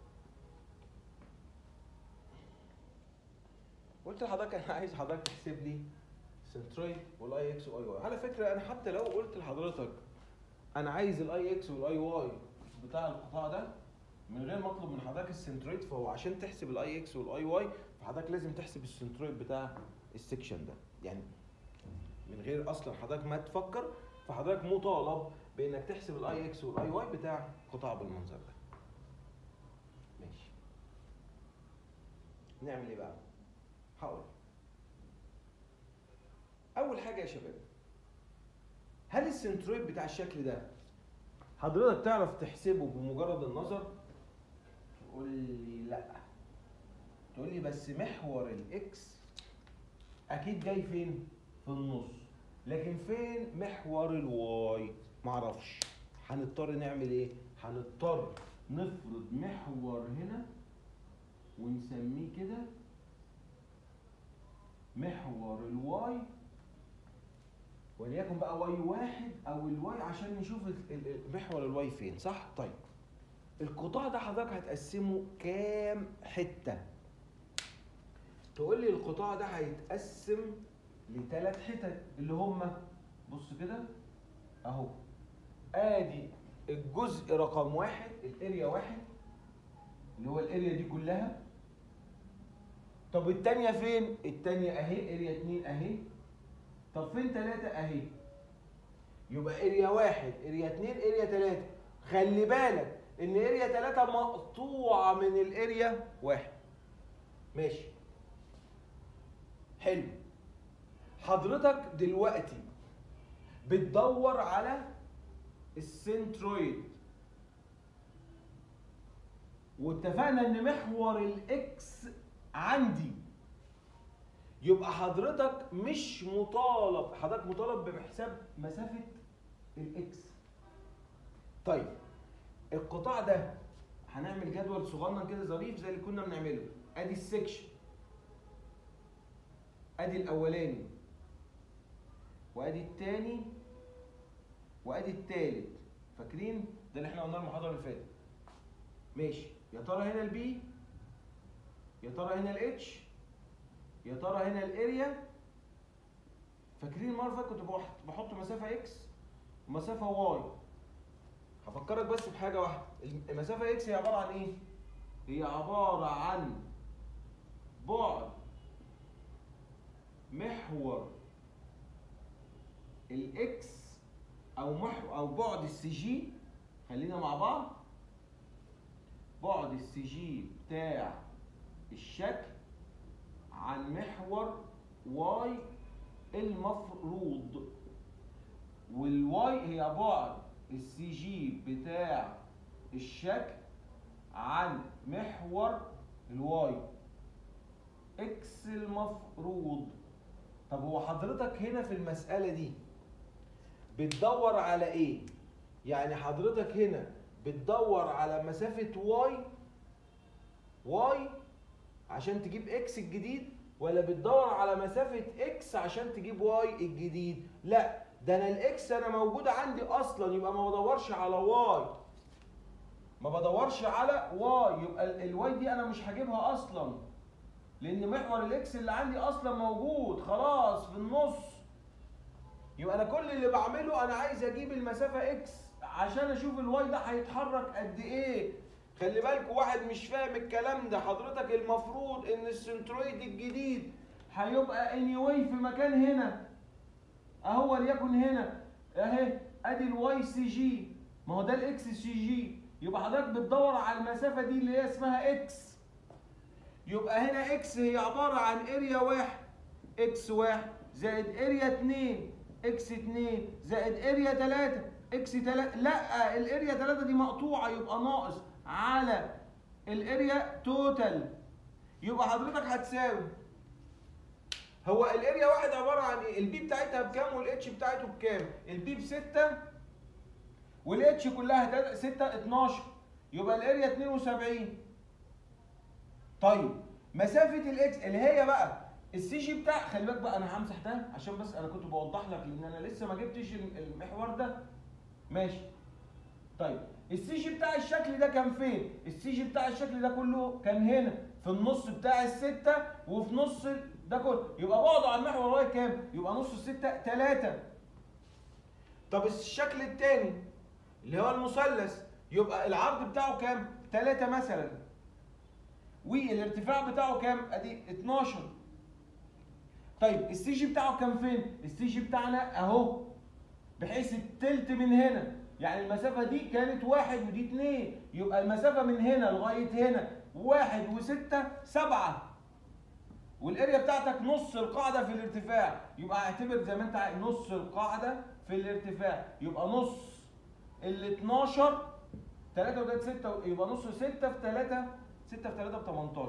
قلت لحضرتك انا عايز حضرتك تحسب لي سنترويد والاي اكس والاي واي على فكره انا حتى لو قلت لحضرتك انا عايز الاي اكس والاي واي بتاع القطاع ده من غير ما اطلب من حضرتك السنترويد فهو عشان تحسب الاي اكس والاي واي فحضرتك لازم تحسب السنترويد بتاع السكشن ده يعني من غير اصلا حضرتك ما تفكر فحضرتك مطالب بانك تحسب الاي اكس والاي واي بتاع قطاع بالمنظر ده ماشي نعمل ايه بقى هقول اول حاجه يا شباب هل السنترويد بتاع الشكل ده حضرتك تعرف تحسبه بمجرد النظر تقول لي لا تقول لي بس محور الاكس اكيد جاي فين في النص لكن فين محور الواي معرفش هنضطر نعمل ايه هنضطر نفرض محور هنا ونسميه كده محور الواي وليكن بقى واي واحد او الواي عشان نشوف ال- ال- ال- محور الواي فين صح طيب القطاع ده حضرتك هتقسمه كام حته تقول لي القطاع ده هيتقسم لثلاث حتت اللي هم بص كده اهو ادي الجزء رقم واحد الاريا واحد اللي هو الاريا دي كلها طب التانية فين؟ التانية اهي اريا اتنين اهي طب فين تلاتة اهي يبقى اريا واحد اريا اتنين اريا تلاتة خلي بالك ان اريا تلاتة مقطوعة من الاريا واحد ماشي حلو حضرتك دلوقتي بتدور على السنترويد واتفقنا ان محور الاكس عندي يبقى حضرتك مش مطالب حضرتك مطالب بحساب مسافة الاكس طيب القطاع ده هنعمل جدول صغنن كده ظريف زي اللي كنا بنعمله ادي السكشن ادي الاولاني وادي التاني وادي التالت فاكرين ده اللي احنا قلناه المحاضره اللي فاتت ماشي يا ترى هنا البي يا ترى هنا الاتش يا ترى هنا الاريا فاكرين المره اللي فاتت كنت بحط, بحط مسافه اكس ومسافه واي هفكرك بس بحاجه واحده المسافه اكس هي عباره عن ايه هي عباره عن بعد محور الاكس او محور او بعد السي جي خلينا مع بعض بعد السي جي بتاع الشكل عن محور واي المفروض والواي هي بعد السي جي بتاع الشكل عن محور الواي اكس المفروض طب هو حضرتك هنا في المسألة دي بتدور على ايه؟ يعني حضرتك هنا بتدور على مسافة واي واي عشان تجيب اكس الجديد ولا بتدور على مسافة اكس عشان تجيب واي الجديد؟ لا ده انا الاكس انا موجودة عندي اصلا يبقى ما بدورش على واي ما بدورش على واي يبقى الواي دي انا مش هجيبها اصلا لان محور الاكس اللي عندي اصلا موجود خلاص في النص يبقى انا كل اللي بعمله انا عايز اجيب المسافه اكس عشان اشوف الواي ده هيتحرك قد ايه خلي بالكوا واحد مش فاهم الكلام ده حضرتك المفروض ان السنترويد الجديد هيبقى اني واي في مكان هنا اهو وليكن هنا اهي ادي الواي سي جي ما هو ده الاكس سي جي يبقى حضرتك بتدور على المسافه دي اللي هي اسمها اكس يبقى هنا اكس هي عباره عن اريا واحد اكس واحد زائد اريا اتنين اكس اتنين زائد اريا تلاته اكس تلاته لا الاريا تلاته دي مقطوعه يبقى ناقص على الاريا توتال يبقى حضرتك هتساوي هو الاريا واحد عباره عن ايه؟ البي بتاعتها بكام والاتش بتاعته بكام؟ البي بستة والاتش كلها 6 12 يبقى الاريا 72 طيب مسافه الاكس اللي هي بقى السي جي بتاع خلي بالك بقى انا همسح ده عشان بس انا كنت بوضح لك لان انا لسه ما جبتش المحور ده ماشي طيب السي جي بتاع الشكل ده كان فين السي جي بتاع الشكل ده كله كان هنا في النص بتاع الستة وفي نص ده كله يبقى بعده على المحور واي كام يبقى نص الستة 3 طب الشكل الثاني اللي هو المثلث يبقى العرض بتاعه كام 3 مثلا والارتفاع بتاعه كام ادي 12 طيب السي جي بتاعه كان فين السي جي بتاعنا اهو بحيث التلت من هنا يعني المسافة دي كانت واحد ودي اتنين يبقى المسافة من هنا لغاية هنا واحد وستة سبعة والاريا بتاعتك نص القاعدة في الارتفاع يبقى اعتبر زي ما انت عايز نص القاعدة في الارتفاع يبقى نص ال 12 3 و 6 يبقى نص 6 في 3 6 في 3 ب 18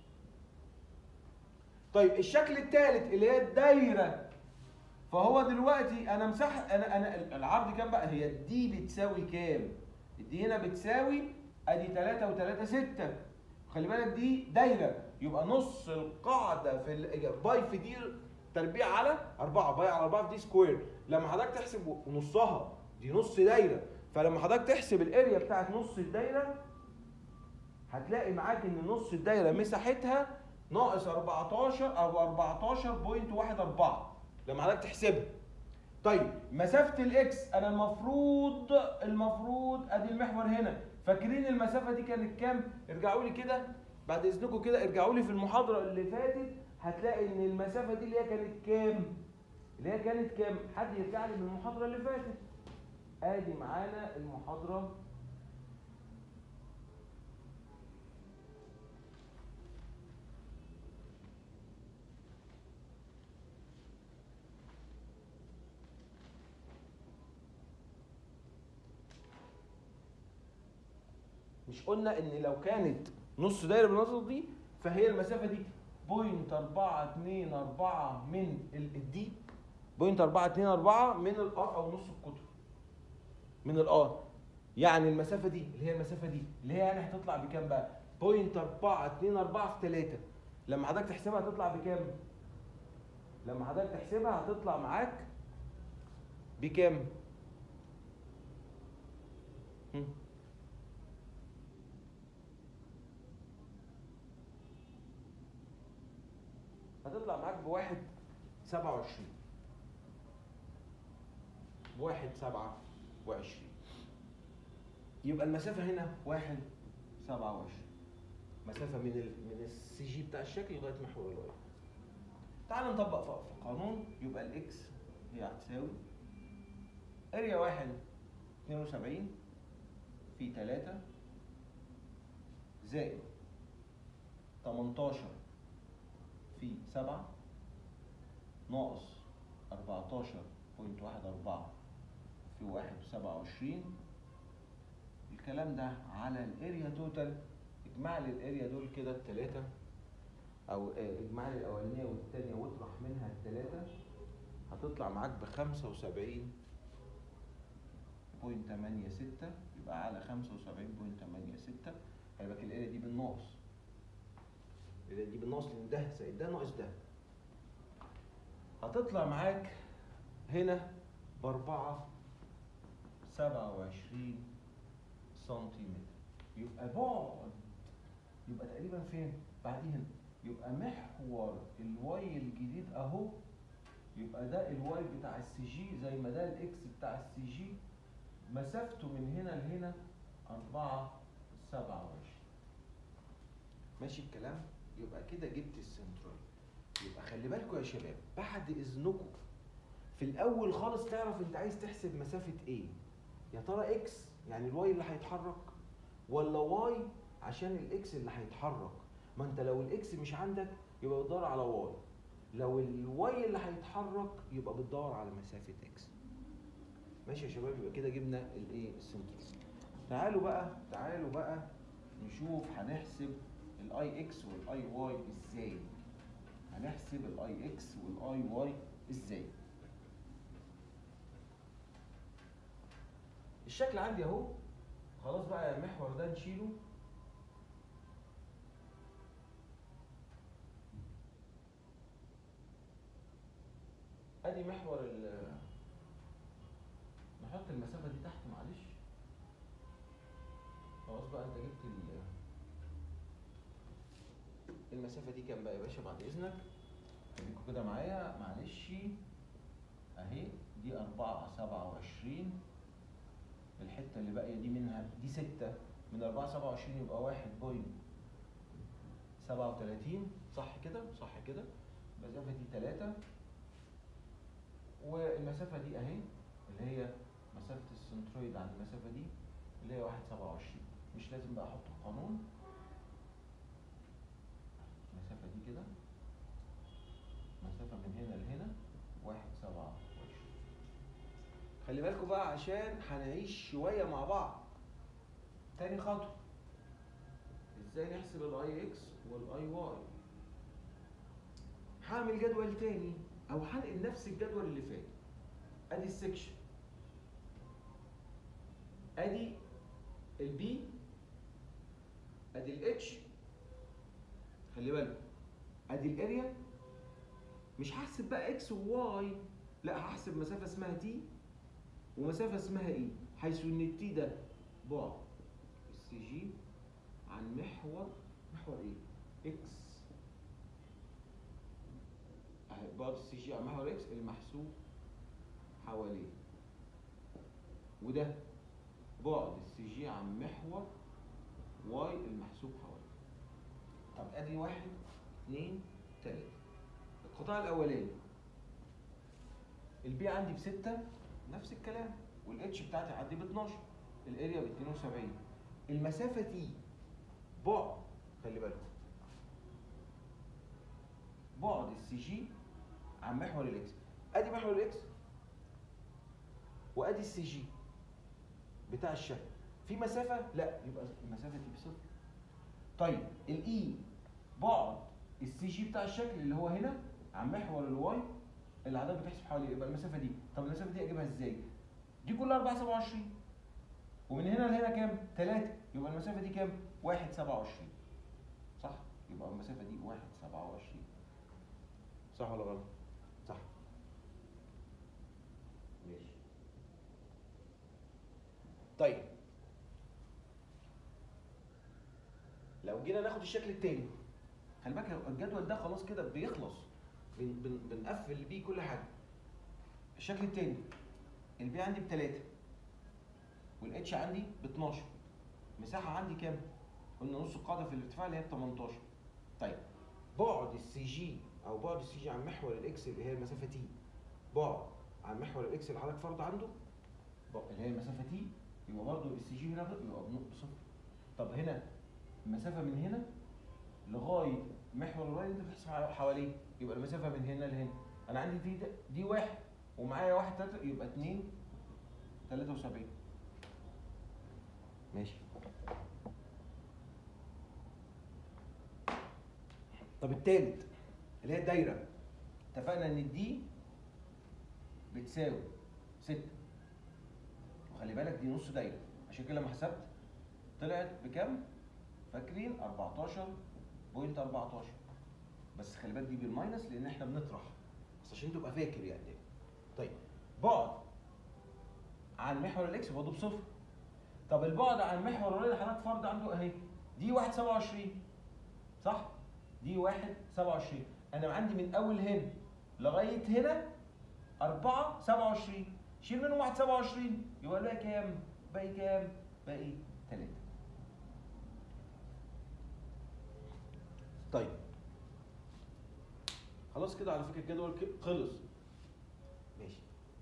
طيب الشكل الثالث اللي هي الدايره فهو دلوقتي انا مسح انا انا العرض كام بقى هي الدي بتساوي كام الدي هنا بتساوي ادي 3 و3 6 خلي بالك دي دايره يبقى نص القاعده في ال... باي في دي تربيع على 4 باي على 4 في دي سكوير لما حضرتك تحسب نصها دي نص دايره فلما حضرتك تحسب الاريا بتاعت نص الدايره هتلاقي معاك ان نص الدايره مساحتها ناقص 14 او 14.14 لما حضرتك تحسبها طيب مسافه الاكس انا المفروض المفروض ادي المحور هنا فاكرين المسافه دي كانت كام ارجعوا لي كده بعد اذنكم كده ارجعوا لي في المحاضره اللي فاتت هتلاقي ان المسافه دي اللي هي كانت كام اللي هي كانت كام حد يرجع لي من المحاضره اللي فاتت ادي معانا المحاضره مش قلنا ان لو كانت نص دايره بالنظر دي فهي المسافه دي بوينت 4 2 4 من الدي بوينت 4 2 4 من الار او نص القطر من الار يعني المسافه دي اللي هي المسافه دي اللي هي يعني هتطلع بكام بقى بوينت 4 2 4 في 3 لما حضرتك تحسبها هتطلع بكام لما حضرتك تحسبها هتطلع معاك بكام هم. هتطلع معاك بواحد سبعة وعشرين بواحد سبعة وعشرين يبقى المسافة هنا واحد سبعة وعشرين مسافة من ال من السي جي بتاع الشكل لغاية محور الواي تعال نطبق في قانون يبقى الاكس هي هتساوي اريا واحد اتنين وسبعين في تلاتة زائد تمنتاشر في سبعة ناقص أربعتاشر بوينت واحد أربعة في واحد وسبعة وعشرين الكلام ده على الاريا توتال اجمع لي الاريا دول كده التلاتة او آه، اجمع لي الاولانيه والثانيه واطرح منها الثلاثه هتطلع معاك ب 75 بوينت 86 يبقى على 75.86 خلي بالك الآلة دي بالناقص الآلة دي بالناقص لأن ده زائد ده ناقص ده هتطلع معاك هنا بأربعة سبعة وعشرين سنتيمتر يبقى بعد يبقى تقريبا فين؟ بعدين يبقى محور الواي الجديد اهو يبقى ده الواي بتاع السي جي زي ما ده الاكس بتاع السي جي مسافته من هنا لهنا أربعة سبعة وعشرين ماشي الكلام؟ يبقى كده جبت السنترويد يبقى خلي بالكم يا شباب بعد إذنكم في الأول خالص تعرف أنت عايز تحسب مسافة إيه؟ يا ترى إكس يعني الواي اللي هيتحرك ولا واي عشان الإكس اللي هيتحرك ما أنت لو الإكس مش عندك يبقى بتدور على واي لو الواي اللي هيتحرك يبقى بتدور على مسافة إكس ماشي يا شباب يبقى كده جبنا الايه السنترويد تعالوا بقى تعالوا بقى نشوف هنحسب الاي اكس والاي واي ازاي هنحسب الاي اكس والاي واي ازاي الشكل عندي اهو خلاص بقى المحور ده نشيله ادي محور ال نحط المسافة دي تحت معلش خلاص بقى انت جبت ال المسافة دي كام بقى يا باشا بعد اذنك خليكوا كده معايا معلش اهي دي أربعة سبعة وعشرين الحتة اللي باقية دي منها دي ستة من أربعة سبعة وعشرين يبقى واحد بوينت سبعة وتلاتين صح كده صح كده المسافة دي تلاتة والمسافة دي أهي اللي هي مسافة السنترويد عن المسافة دي اللي هي واحد سبعة وعشرين مش لازم بقى أحط القانون المسافة دي كده مسافة من هنا لهنا واحد سبعة وعشرين خلي بالكوا بقى عشان هنعيش شوية مع بعض تاني خطوة ازاي نحسب الاي اكس والاي واي هعمل جدول تاني او هنقل نفس الجدول اللي فات ادي السكشن ادي البي ادي الاتش خلي بالك ادي الاريا مش هحسب بقى اكس وواي لا هحسب مسافه اسمها تي ومسافه اسمها اي حيث ان التي ده بعد السي جي عن محور محور ايه اكس اهي بعد السي جي عن محور اكس المحسوب حواليه وده بعد السي جي عن محور واي المحسوب حواليه طب ادي واحد اثنين تلاته القطاع الاولاني البي عندي بستة نفس الكلام والاتش بتاعتي عندي ب 12 الاريا ب 72 المسافة تي بعد خلي بالكم بعد السي جي عن محور الاكس ادي محور الاكس وادي السي جي بتاع الشكل في مسافة لا يبقى المسافة دي بصفر طيب الاي بعد السي جي بتاع الشكل اللي هو هنا عن محور الواي العدد بتحسب حوالي يبقى المسافة دي طب المسافة دي اجيبها ازاي دي كلها 427 ومن هنا لهنا كام 3 يبقى المسافة دي كام 127 صح يبقى المسافة دي 127 صح ولا غلط صح ماشي طيب لو جينا ناخد الشكل التاني خلي بالك الجدول ده خلاص كده بيخلص بن بن بنقفل بيه كل حاجه الشكل التاني البي عندي بتلاتة والاتش عندي ب 12 مساحة عندي كام؟ قلنا نص القاعدة في الارتفاع اللي هي ب 18 طيب بعد السي جي او بعد السي جي عن محور الاكس اللي هي المسافة تي بعد عن محور الاكس اللي حضرتك فرض عنده بعد اللي هي المسافة تي يبقى برضه السي جي هنا يبقى بصفر طب هنا المسافة من هنا لغاية محور الواي اللي انت بتحسب حواليه يبقى المسافة من هنا لهنا انا عندي دي دي واحد ومعايا واحد تلاتة يبقى اتنين تلاتة وسبعين ماشي طب التالت اللي هي الدايره اتفقنا ان الدي بتساوي 6 وخلي بالك دي نص دايره عشان كده لما حسبت طلعت بكام؟ فاكرين 14.14 بس خلي بالك دي بالماينس لان احنا بنطرح بس عشان تبقى فاكر يعني طيب بعد عن محور الاكس برضه بصفر طب البعد عن محور الواي اللي حضرتك فرض عنده اهي دي 1 27 صح؟ دي 1 27 انا عندي من اول هنا لغايه هنا 4 27 شيل منهم 1 27 يبقى باقي كام؟ باقي كام؟ باقي 3 طيب خلاص كده على فكره الجدول ك- خلص ماشي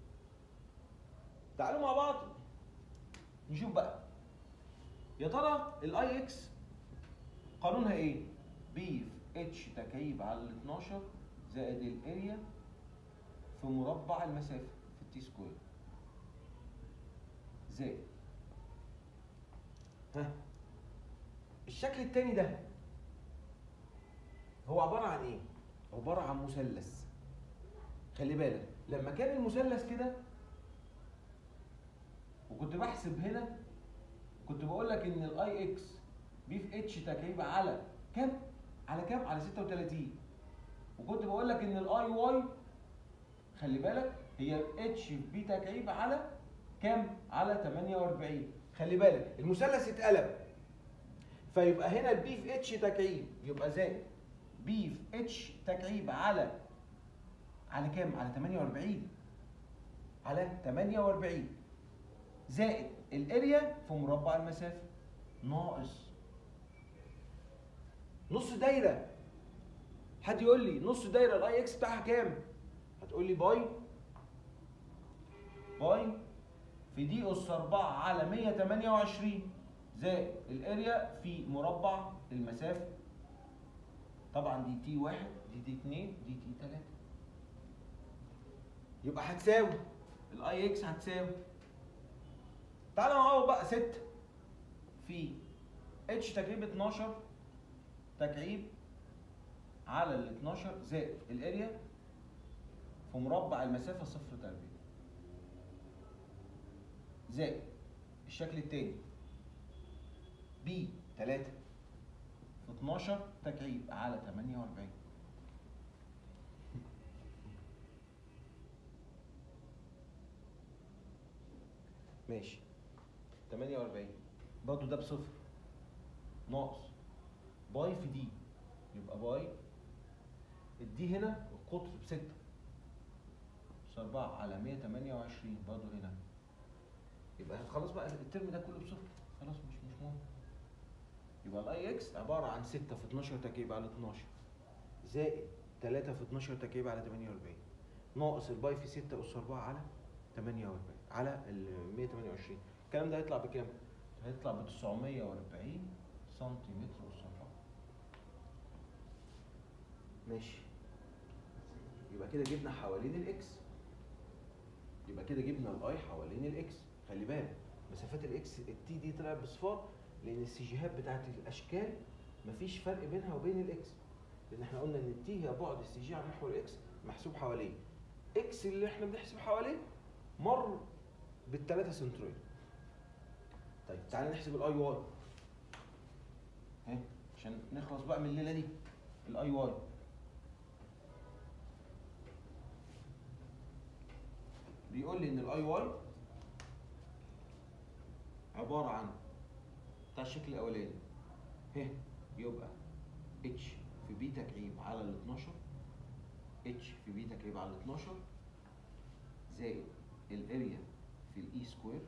تعالوا مع بعض نشوف بقى يا ترى الاي اكس قانونها ايه؟ بي في اتش تكعيب على ال 12 زائد الاريا في مربع المسافه في التي سكوير زائد ها الشكل التاني ده هو عباره عن ايه؟ عباره عن مثلث خلي بالك لما كان المثلث كده وكنت بحسب هنا كنت بقول لك ان الاي اكس بي في اتش تكعيب على كام؟ على كام؟ على 36 وكنت بقول لك ان الاي واي خلي بالك هي اتش في بي تكعيب على كام؟ على 48 خلي بالك المثلث اتقلب فيبقى هنا البي في اتش تكعيب يبقى زائد بي في اتش تكعيب على على كام؟ على 48 على 48 زائد الاريا في مربع المسافه ناقص نص دايره حد يقول لي نص دايره الاي اكس بتاعها كام هتقول لي باي باي في دي اس 4 على 128 زائد الاريا في مربع المسافه طبعا دي تي 1 دي تي 2 دي تي 3 يبقى هتساوي الاي اكس هتساوي تعالى نعوض بقى 6 في اتش تكعيب 12 تكعيب على ال 12 زائد الاريا في مربع المسافه صفر تربيع زائد الشكل التاني بي 3 في 12 تكعيب على 48 ماشي 48 برضه ده بصفر ناقص باي في دي يبقى باي الدي هنا القطر بستة بس 4 على 128 برضه هنا يبقى خلاص بقى الترم ده كله بصفر خلاص مش مش مهم يبقى الاي اكس عباره عن 6 في 12 تكعيب على 12 زائد 3 في 12 تكعيب على 48 ناقص الباي في 6 اس 4 على 48 على ال 128 الكلام ده هيطلع بكام؟ هيطلع ب 940 سنتيمتر اس 4 ماشي يبقى كده جبنا حوالين الاكس يبقى كده جبنا الاي حوالين الاكس خلي بالك مسافات الاكس التي دي طلعت بصفار لان السيجيهات بتاعت الاشكال مفيش فرق بينها وبين الاكس لان احنا قلنا ان التي هي بعد السيجي عن محور الاكس محسوب حواليه اكس اللي احنا بنحسب حواليه مر بالثلاثه سنترويد طيب تعالى نحسب الاي واي ها عشان نخلص بقى من الليله دي الاي واي بيقول لي ان الاي واي عباره عن بتاع الشكل الاولاني ه يبقى اتش في بي تكعيب على ال 12 اتش في بي تكعيب على ال 12 زائد الاريا في الاي سكوير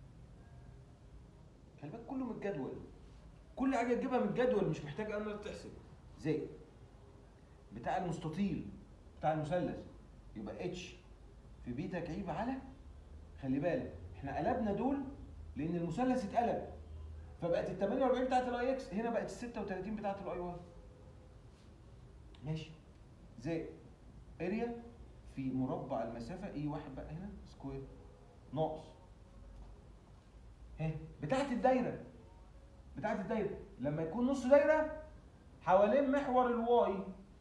خلي بالك كله من الجدول كل حاجه تجيبها من الجدول مش محتاج انك تحسب زائد بتاع المستطيل بتاع المثلث يبقى اتش في بي تكعيب على خلي بالك احنا قلبنا دول لان المثلث اتقلب فبقت ال 48 بتاعت الاي اكس هنا بقت ال 36 بتاعت الاي واي ماشي زائد اريا في مربع المسافه اي واحد بقى هنا سكوير ناقص ها بتاعت الدايره بتاعت الدايره لما يكون نص دايره حوالين محور الواي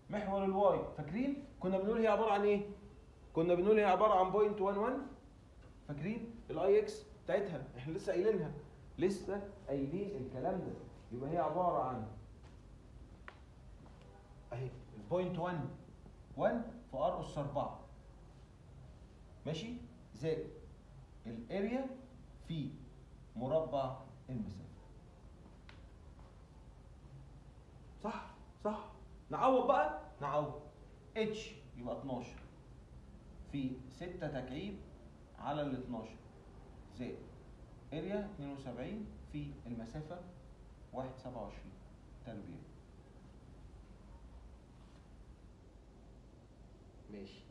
محور الواي فاكرين كنا بنقول هي عباره عن ايه كنا بنقول هي عباره عن بوينت 11 فاكرين الاي اكس بتاعتها احنا لسه قايلينها لسه قايلين الكلام ده يبقى هي عباره عن اهي البوينت 1 1 في ار اس 4 ماشي زائد الاريا في مربع المسافه صح صح نعوض بقى نعوض اتش يبقى 12 في 6 تكعيب على ال 12 زائد اريا 72 في المسافه 1.27 تربيع ماشي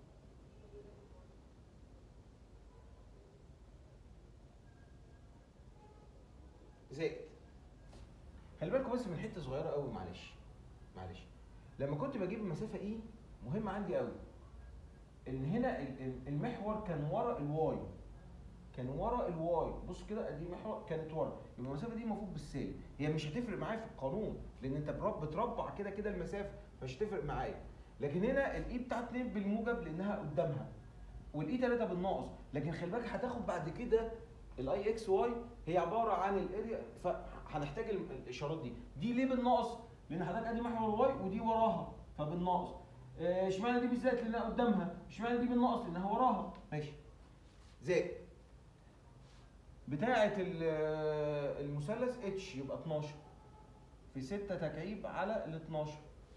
زائد خلي بالكم بس من حته صغيره قوي معلش معلش لما كنت بجيب المسافه اي مهم عندي قوي ان هنا ال- ال- المحور كان ورا الواي كان ورا الواي بص كده دي محور كانت ورا يبقى المسافه دي المفروض بالسالب هي مش هتفرق معايا في القانون لان انت برب- بتربع كده كده المسافه مش هتفرق معايا لكن هنا الاي بتاعت 2 بالموجب لانها قدامها والاي 3 بالناقص لكن خلي بالك هتاخد بعد كده الاي اكس واي هي عباره عن الاريا فهنحتاج ال- الاشارات دي دي ليه بالناقص لان حضرتك ادي محور الواي ودي وراها فبالناقص آه، اشمعنى دي بالذات لانها قدامها اشمعنى دي بالناقص لانها وراها ماشي زائد بتاعه ال- آه، المثلث اتش يبقى 12 في 6 تكعيب على ال 12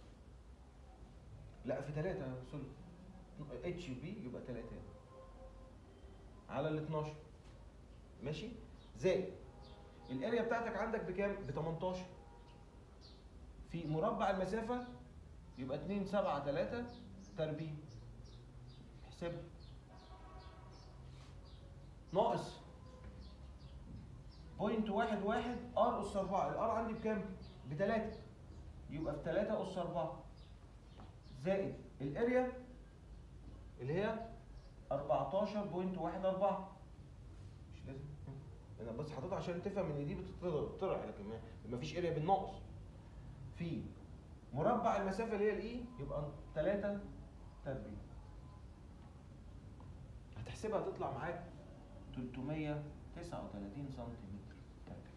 لا في 3 سوري اتش بي يبقى 3 على ال 12 ماشي زائد الاريا بتاعتك عندك بكام ب 18 في مربع المسافه يبقى 2 7 3 تربيع احسب ناقص بوينت واحد واحد ار اس 4 الار عندي بكام؟ بتلاتة يبقى في 3 اس 4 زائد الاريا اللي هي 14.14 مش لازم انا بس حاططها عشان تفهم ان دي بتطرح لكن ما- مفيش اريا بالناقص في مربع المسافه اللي هي الاي يبقى 3 تربيع هتحسبها تطلع معاك 339 سنتيمتر تربيع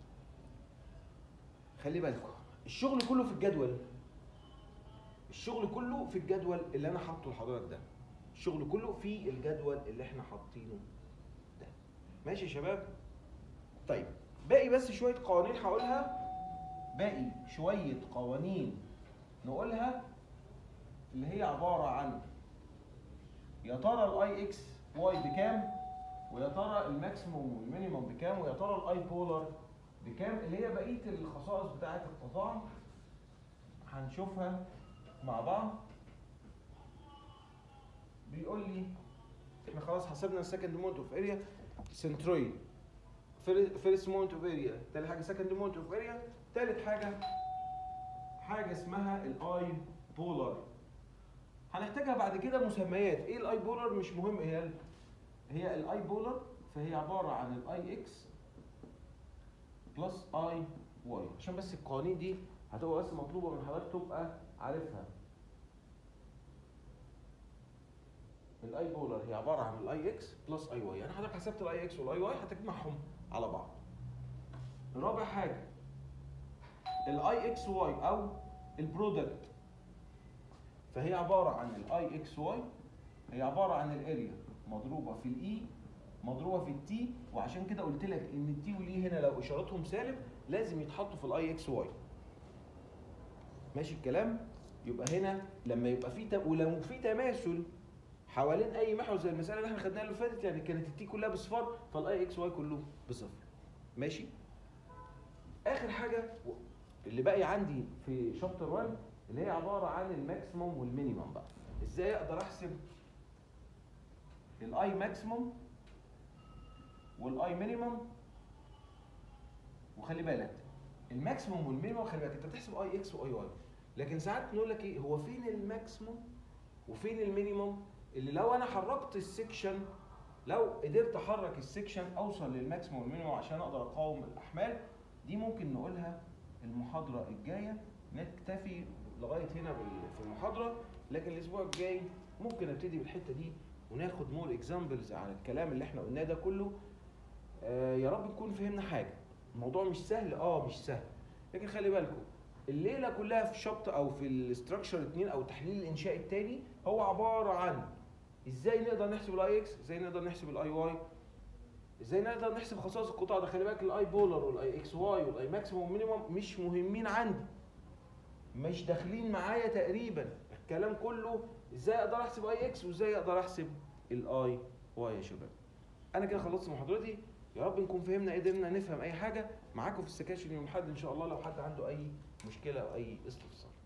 خلي بالكم الشغل كله في الجدول الشغل كله في الجدول اللي انا حاطه لحضرتك ده الشغل كله في الجدول اللي احنا حاطينه ده ماشي يا شباب طيب باقي بس شويه قوانين هقولها باقي شويه قوانين نقولها اللي هي عباره عن يا ترى الاي اكس واي بكام ويا ترى الماكسيموم والمينيموم بكام ويا ترى الاي بولر بكام اللي هي بقيه الخصائص بتاعه القطاع هنشوفها مع بعض بيقول لي احنا خلاص حسبنا السكند مونت اوف اريا سنترويد فيرست مونت اوف اريا تاني حاجه سكند مونت اوف اريا تالت حاجه حاجه اسمها الاي بولر هنحتاجها بعد كده مسميات ايه الاي بولر مش مهم هي ال- هي الاي بولر فهي عباره عن الاي اكس بلس اي واي عشان بس القوانين دي هتبقى بس مطلوبه من حضرتك تبقى عارفها الاي بولر هي عباره عن الاي اكس بلس اي واي يعني حضرتك حسبت الاي اكس والاي واي هتجمعهم على بعض رابع حاجه الاي اكس واي او البرودكت فهي عباره عن الاي اكس واي هي عباره عن الاريا مضروبه في الاي مضروبه في التي وعشان كده قلت لك ان التي والاي هنا لو اشارتهم سالب لازم يتحطوا في الاي اكس واي ماشي الكلام يبقى هنا لما يبقى في تم... ولو في تماثل حوالين اي محور زي المساله اللي احنا خدناها اللي فاتت يعني كانت التي كلها بصفار فالاي اكس واي كله بصفر ماشي اخر حاجه و- اللي باقي عندي في شابتر 1 اللي هي عباره عن الماكسيموم والمينيمم بقى ازاي اقدر احسب الاي ماكسيموم والاي مينيمم وخلي بالك الماكسيموم والمينيمم خلي بالك انت بتحسب اي اكس واي واي لكن ساعات نقول لك ايه هو فين الماكسيموم وفين المينيمم اللي لو انا حركت السكشن لو قدرت احرك السكشن اوصل للماكسيموم والمينيمم عشان اقدر اقاوم الاحمال دي ممكن نقولها المحاضره الجايه نكتفي لغايه هنا بال- في المحاضره لكن الاسبوع الجاي ممكن ابتدي بالحته دي وناخد مور اكزامبلز على الكلام اللي احنا قلناه ده كله آه يا رب نكون فهمنا حاجه الموضوع مش سهل اه مش سهل لكن خلي بالكم الليله كلها في شابتر او في الاستراكشر 2 او تحليل الانشاء الثاني هو عباره عن ازاي نقدر نحسب الاي اكس ازاي نقدر نحسب الاي واي ازاي نقدر نحسب خصائص القطاع ده خلي بالك الاي بولر والاي اكس واي والاي ماكسيموم والمينيموم مش مهمين عندي مش داخلين معايا تقريبا الكلام كله ازاي اقدر احسب اي اكس وازاي اقدر احسب الاي واي يا شباب انا كده خلصت محاضرتي يا رب نكون فهمنا قدرنا نفهم اي حاجه معاكم في السكاشن يوم الاحد ان شاء الله لو حد عنده اي مشكله او اي استفسار